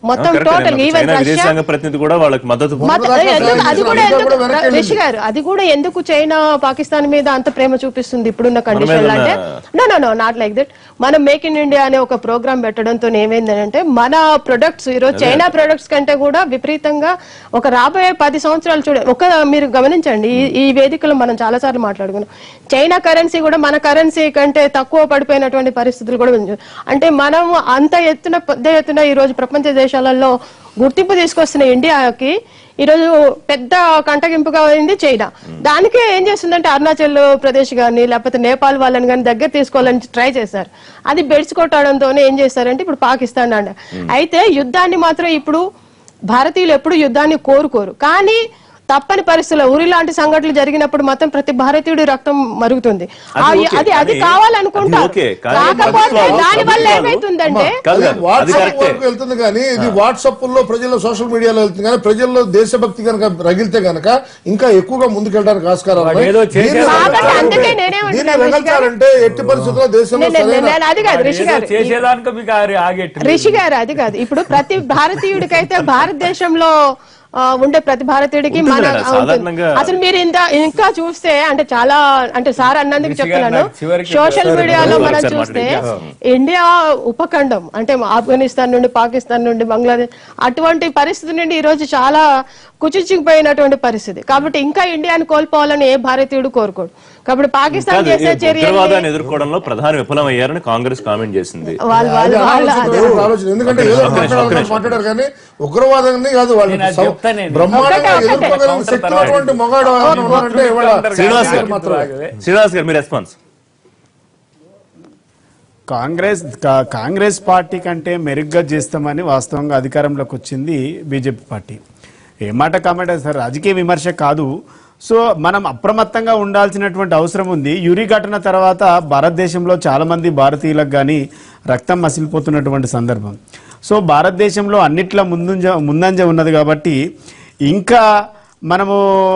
మొత్తం కరెక్టే. టోటల్ నేను ఈవెన్ చైనా రష్యా విదేశాంగ ప్రతినిధి కూడా వాళ్ళకి మద్దతు మత- దాకా ఎందుకు- సహాయం అది కూడా చేసిన ఎందుకు అమెరికా కూడా వెనక్కి రిషి గారు అది కూడా ఎందుకు చైనా పాకిస్తాన్ మీద అంత ప్రేమ చూపిస్తుంది ఇప్పుడున్న కండిషన్ ఏదన్నా- అంటే no no no not like that మనం మేక్ ఇన్ ఇండియా అనే ఒక ప్రోగ్రామ్ పెట్టడంతో ఏమైందంటే మన ప్రొడక్ట్స్ ఈరోజు చైనా ప్రొడక్ట్స్ కంటే కూడా విపరీతంగా ఒక రాబోయే పది సంవత్సరాలు చూడ ఒక మీరు గమనించండి ఈ- ఈ వేదికలో మనం చాలా సార్లు మాట్లాడుకున్నాం చైనా కరెన్సీ కూడా మన కరెన్సీ కంటే తక్కువ పడిపోయినటువంటి పరిస్థితులు కూడా ఉంది. అంటే మనం అంత ఎత్తున పెద్ద ఎత్తున ఈ రోజు ప్రపంచ దేశాలలో గుర్తింపు తీసుకొస్తున్న ఇండియాకి ఈ రోజు పెద్ద కంటగింపుగా అయింది చైనా దానికే ఏం చేస్తుందంటే అరుణాచల్ ప్రదేశ్ కానీ లేకపోతే నేపాల్ వాళ్ళని కానీ దగ్గర తీసుకోవాలని ట్రై చేశారు అది బెడ్స్ కొట్టడంతోనే ఏం చేశారంటే ఇప్పుడు పాకిస్తాన్ అండ అయితే యుద్ధాన్ని మాత్రం ఇప్పుడు భారతీయులు ఎప్పుడు యుద్ధాన్ని కోరుకోరు కానీ తప్పని పరిస్థితుల్లో ఉరి లాంటి సంఘటనలు జరిగినప్పుడు మాత్రం ప్రతి భారతీయుడి రక్తం మరుగుతుంది ఆ- అది ఓకే, అది అది కానీ- కావాలనుకుంటారు అది ఓకే, కానీ కాకపోతే ప్రభుత్వాలు- దాని వల్ల ప్రభుత్వాలు- ఏమైతుందంటే కాదు కాదు, అది వాట్సాప్ కరెక్టే వరకు వెళ్తుంది కానీ ఇది వాట్సాప్ లో ప్రజల్లో సోషల్ మీడియాలో వెళ్తుంది కానీ ప్రజల్లో దేశభక్తి కనుక రగిలితే గనక ఇంకా ఎక్కువగా ముందుకెళ్ళడానికి ఆస్కారం వాడు ఉన్నాయి. ఏదో దీన్ని చేసేది కాబట్టి అందుకే దీన్ని నేనేమంటున్నాను రిషి గారు రగల్చాలంటే ఎట్టి పరిస్థితుల్లో దేశంలో నేను- నేను- సరైన నేను అది కాదు రిషి ఏదో గారు చేసేదానికి మీకు ఆగి- ఆగేట్టు రిషి గారు అది కాదు ఇప్పుడు ప్రతి భారతీయుడికైతే భారతదేశంలో ఆ, ఉండే ప్రతి భారతీయుడికి మన ఉంటుంది మేడం, ఉంటుంది. సాధారణంగా- అసలు మీరు ఇంత ఇంకా చూస్తే అంటే చాలా అంటే సార్ అన్నందుకు రిషి గారు చెప్తున్నాను నాకు చివరికి సోషల్ మీడియాలో మనం ఒకసారి చూస్తే మాట్లాడండి. ఇండియా ఉపఖండం అంటే ఆఫ్ఘనిస్తాన్ నుండి పాకిస్తాన్ నుండి బంగ్లాదేశ్ అటువంటి పరిస్థితి నుండి ఈ రోజు చాలా కుచిచిపోయినటువంటి పరిస్థితి కాబట్టి ఇంకా ఇండియాని కోల్పోవాలని ఏ భారతీయుడు కోరుకోడు కాబట్టి పాకిస్తాన్ కాదు, చేసే ఈ చర్యలు ఉగ్రవాదాన్ని ఎదుర్కోవడంలో ప్రధాని విఫలమయ్యారని కాంగ్రెస్ కామెంట్ చేసింది వాళ్ళు అది వాళ్ళు వాళ్ళ ఆలోచన, ఎవరు ఆలోచన. ఎందుకంటే ఏదో మాట్లాడాలని మాట్లాడారు కానీ ఉగ్రవాదాన్ని కాదు వాళ్ళు నేను అది సౌ- చెప్తా నేను. బ్రహ్మాండంగా ఒకటే, ఒకటే. ఎదుర్కోగలిగిన శక్తి ఉన్నటువంటి మొగాడు ఎవరైనా ఉన్నారంటే ఇవాళ శ్రీనివాస్ గారు మాత్రమే శ్రీనివాస్ గారు మీ రెస్పాన్స్ కాంగ్రెస్ కా- కాంగ్రెస్ పార్టీ కంటే మెరుగ్గా చేస్తామని వాస్తవంగా అధికారంలోకి వచ్చింది బీజేపీ పార్టీ ఏ మాట కామెంట్ సార్ రాజకీయ విమర్శ కాదు సో మనం అప్రమత్తంగా ఉండాల్సినటువంటి అవసరం ఉంది యురి ఘటన తర్వాత భారతదేశంలో చాలా మంది భారతీయులకు కానీ రక్తం మసిలిపోతున్నటువంటి సందర్భం సో భారతదేశంలో అన్నిట్ల ముందుంజ ముందంజ ఉన్నది కాబట్టి ఇంకా మనము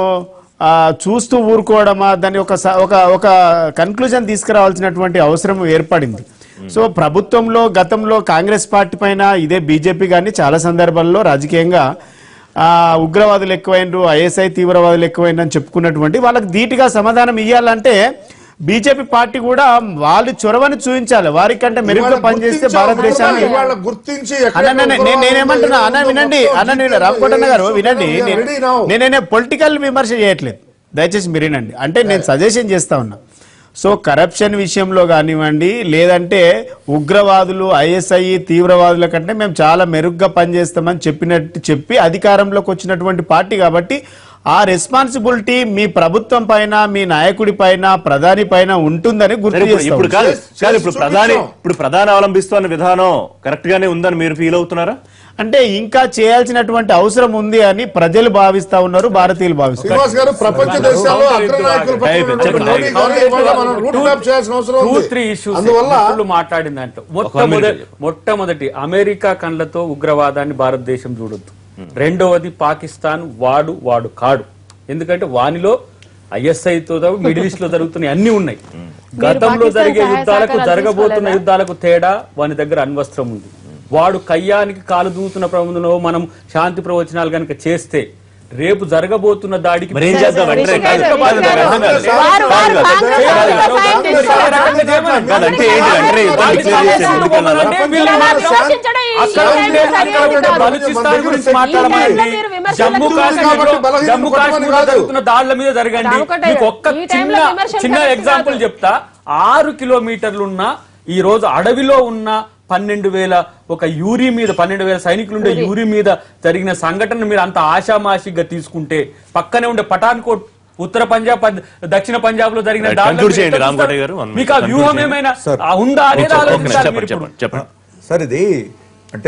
ఆ, చూస్తూ ఊరుకోవడమా దాన్ని ఒక స- ఒక ఒక కన్క్లూజన్ తీసుకురావాల్సినటువంటి అవసరం ఏర్పడింది సో ప్రభుత్వంలో గతంలో కాంగ్రెస్ పార్టీ పైన ఇదే బీజేపీ కానీ చాలా సందర్భాల్లో రాజకీయంగా ఆ, ఉగ్రవాదులు ఎక్కువైనరు ఐఎస్ఐ తీవ్రవాదులు ఎక్కువైందని చెప్పుకున్నటువంటి వాళ్ళకి ధీటుగా సమాధానం ఇవ్వాలంటే బీజేపీ పార్టీ కూడా వాళ్ళు చొరవని చూపించాలి వారికంటే మెరుగ్గా పనిచేస్తే భారతదేశాన్ని ఇవాళ గుర్తించి అన్న అన్న, నేను నేనేమంటున్నా అన్న వినండి అన్న నేను రామకోటన్న గారు వినండి రెడీ నౌ నేనే పొలిటికల్ విమర్శ చేయట్లేదు దయచేసి మీరు వినండి అంటే నేను సజెషన్ చేస్తా ఉన్నా సో కరప్షన్ విషయంలో కానివ్వండి లేదంటే ఉగ్రవాదులు ఐఎస్ఐ తీవ్రవాదుల కంటే మేము చాలా మెరుగ్గా పనిచేస్తామని చెప్పినట్టు చెప్పి అధికారంలోకి వచ్చినటువంటి పార్టీ కాబట్టి ఆ రెస్పాన్సిబిలిటీ మీ ప్రభుత్వం పైన మీ నాయకుడి పైన ప్రధాని పైన ఉంటుందని సరే, గుర్తు ఇప్పుడు- చేస్తా ఇప్పుడు ఉన్నా. కాదు చేసి- కాదు ఇప్పుడు చేసి ప్రధాని చూపించాం. ఇప్పుడు ప్రధాని అవలంబిస్తున్న విధానం కరెక్ట్ గానే ఉందని మీరు ఫీల్ అవుతున్నారా అంటే ఇంకా చేయాల్సినటువంటి అవసరం ఉంది అని ప్రజలు భావిస్తా ఉన్నారు భారతీయులు భావిస్తారు శ్రీనివాస్ గారు ప్రపంచ దేశాల్లో అగ్రనాయకులు Hey, చెప్పండి. మోడీ గారిని ఇవాళ మనం రూట్ మ్యాప్ చేయాల్సిన అవసరం టూ ఉంది త్రీ ఇష్యూస్ అందువల్ల మిత్రులు మాట్లాడిన దాంట్లో మొట్టమొదటి మొట్టమొదటి అమెరికా కండ్లతో ఉగ్రవాదాన్ని భారతదేశం చూడొద్దు రెండవది పాకిస్తాన్ వాడు వాడు కాడు ఎందుకంటే వానిలో ఐఎస్ఐ తో మిడిల్ ఈస్ట్ లో జరుగుతున్నాయి అన్ని ఉన్నాయి గతంలో పాకిస్తాన్ జరిగే సహాయ యుద్ధాలకు సహకారాలు జరగబోతున్న తీసుకోలేదా? యుద్ధాలకు తేడా వాని దగ్గర అణ్వస్త్రం ఉంది వాడు కయ్యానికి కాలు దూతున్న ప్రబంధంలో మనం శాంతి ప్రవచనాలు కనుక చేస్తే రేపు జరగబోతున్న దాడికి మరి ఏం చేద్దాం సరే, వెంటనే రిషి కాదు, గారు, కాదు, రిషి గారు, అర్థం కాదు. వారు- వారు కాదు, కాదు. కాంగ్రెస్ కాదు, వాళ్ళ కాదు. సహాయం తీసుకోలేరా? కాదు, అంటే ఏంటి వెంటనే యుద్ధం డిక్లేర్ చేసి ఎందుకు వెళ్ళాలి? ఇలా విమర్శించడం ఈ- అక్కడ ఈ ఉండే టైంలో అక్కడ ఉండే సరైనది కాదు. బలూచిస్తాన్ గురించి ఈ మాట్లాడమండి టైంలో మీరు విమర్శలకు జమ్మూ దూరం కాశ్మీర్ కాబట్టి బలహీన జమ్మూ పడమని కాశ్మీర్ కాదు. జరుగుతున్న దాడుల మీద జరగండి రామకోటయ్య మీకు ఒక్క ఈ టైంలో చిన్న విమర్శలు చిన్న కరెక్ట్ ఎగ్జాంపుల్ కాదు. చెప్తా ఆరు కిలోమీటర్లున్న ఈ రోజు అడవిలో ఉన్న పన్నెండు వేల ఒక యూరి మీద పన్నెండు వేల సైనికులు ఉండే యూరి మీద జరిగిన సంఘటన మీరు అంత ఆషామాషిగా తీసుకుంటే పక్కనే ఉండే పఠాన్కోట్ ఉత్తర పంజాబ్ పం- దక్షిణ పంజాబ్ లో జరిగిన Right, దాడులను conclude మీరు చేయండి, ఎట్లా రామ్ కోటయ్య చూస్తారు? గారు. One మీకు ఆ minute, వ్యూహం conclude ఏమైనా Sir. ఆ ఉందా అనేది ఒక నిమిషం, ఆలోచించాలి మీరు చెప్పండి ఇప్పుడు. చెప్పండి చెప్పండి సార్ ఇది అంటే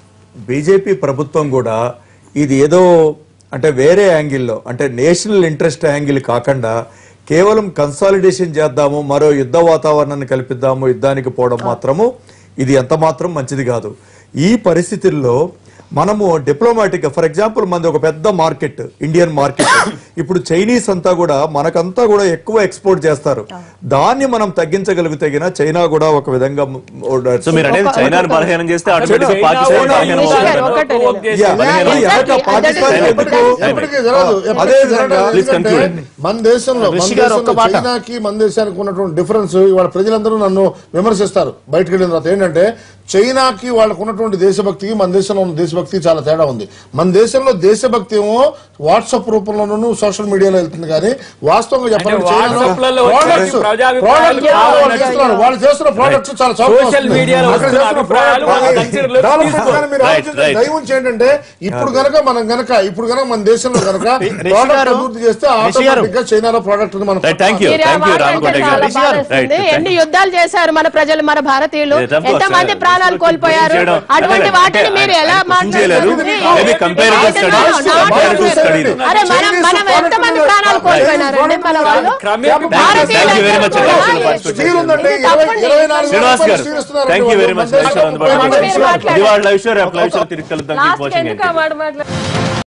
బీజేపీ ప్రభుత్వం కూడా ఇది ఏదో అంటే వేరే యాంగిల్లో అంటే నేషనల్ ఇంట్రెస్ట్ యాంగిల్ కాకుండా కేవలం కన్సాలిడేషన్ చేద్దాము మరో యుద్ధ వాతావరణాన్ని కల్పిద్దాము యుద్ధానికి పోవడం మాత్రము ఇది ఎంత మాత్రం మంచిది కాదు ఈ పరిస్థితుల్లో మనము డిప్లొమాటిక్ ఫర్ ఎగ్జాంపుల్ మనది ఒక పెద్ద మార్కెట్ ఇండియన్ మార్కెట్ ఇప్పుడు చైనీస్ అంతా కూడా మనకంతా కూడా ఎక్కువ ఎక్స్పోర్ట్ చేస్తారు దాన్ని మనం తగ్గించగలిగితే గిన చైనా కూడా ఒక విధంగా సో మీరు అనేది చైనాను బలహీనం చేస్తే ఆటోమేటిక్ చైనా- పాకిస్తాన్ చైనా- బలహీనం నిషి అవుతుంది. గారు, ఒకటే నేను. Yeah, బలహీనం yeah, Exactly. పాకిస్తాన్ అదే ఎందుకు? ఎప్పటికీ జరగదు అదే ఎప్పటికీ విధంగా జరగదు. Please ఎందుకంటే conclude. మన దేశంలో మన రిషి గారు ఒక్క దేశంలో మాట. చైనాకి మన దేశానికి ఉన్నటువంటి డిఫరెన్స్ ఇవాళ ప్రజలందరూ నన్ను విమర్శిస్తారు బయటకు వెళ్ళిన తర్వాత ఏంటంటే చైనాకి వాళ్ళకు ఉన్నటువంటి దేశభక్తికి మన దేశంలో ఉన్న దేశభక్తికి చాలా తేడా ఉంది మన దేశంలో దేశభక్తి ఏమో వాట్సాప్ రూపంలోనూ సోషల్ మీడియాలో వెళ్తుంది కానీ వాస్తవంగా చెప్పాలంటే అంటే చైనాలో WhatsApp లలో వచ్చే products- ప్రజాభిప్రాయాలు products కావాలి. వాళ్ళు చేస్తున్నారు. వాళ్ళు చేస్తున్న ప్రోడక్ట్స్ చాలా చౌకగా Social వస్తున్నాయి. media లో అక్కడ వస్తున్న చేస్తున్న అభిప్రాయాలు product వాళ్ళ consider development తీసుకో. కానీ మీరు Right, ఆలోచించండి. right. దయ ఉంచి ఏంటంటే ఇప్పుడు గనక మనం గనక ఇప్పుడు గనక మన దేశంలో గనక రిషి ప్రోడక్ట్ గారు, అభివృద్ధి చేస్తే రిషి గారు. ఆటోమేటిక్ గా చైనాలో ప్రోడక్ట్ మనం Right, thank you. మీరు ఆ మాట అంటే చాలా బాధేస్తుంది. ఎన్ని యుద్ధాలు చేశారు మన ప్రజలు మన భారతీయులు Yeah, of course, ఎంత మంది sir. ప్రాణాలు కోల్పోయారు చేయడం- అటువంటి అంటే వాటిని మీరు ఎలా ఆయన మాట్లాడారు చేయలేరు. Maybe comparative studies, comparative studies. అరే మనం మనం ఎంత మంది ప్రాణాలు కోల్పోయినారండి మన వాళ్ళు క్రమేపీ Thank you very much. భారతీయులు Election కూడా participate స్టీల్ ఉందండి ఇది ఇరవై తప్పండి. ఇరవై నాలుగు శ్రీనివాస్ గారు స్టీల్ ఇస్తున్నారు థ్యాంక్ యూ వెరీ మచ్ మన దేశంలో అందుబాటులో మీరు మాట్లాడండి. ఇది వాళ్ళ లైవ్ షో రేపు లైవ్ షో తిరిగి కలుద్దాం లాస్ట్ వాచింగ్ ఎందుకు ఆ మాట మాట్లాడారు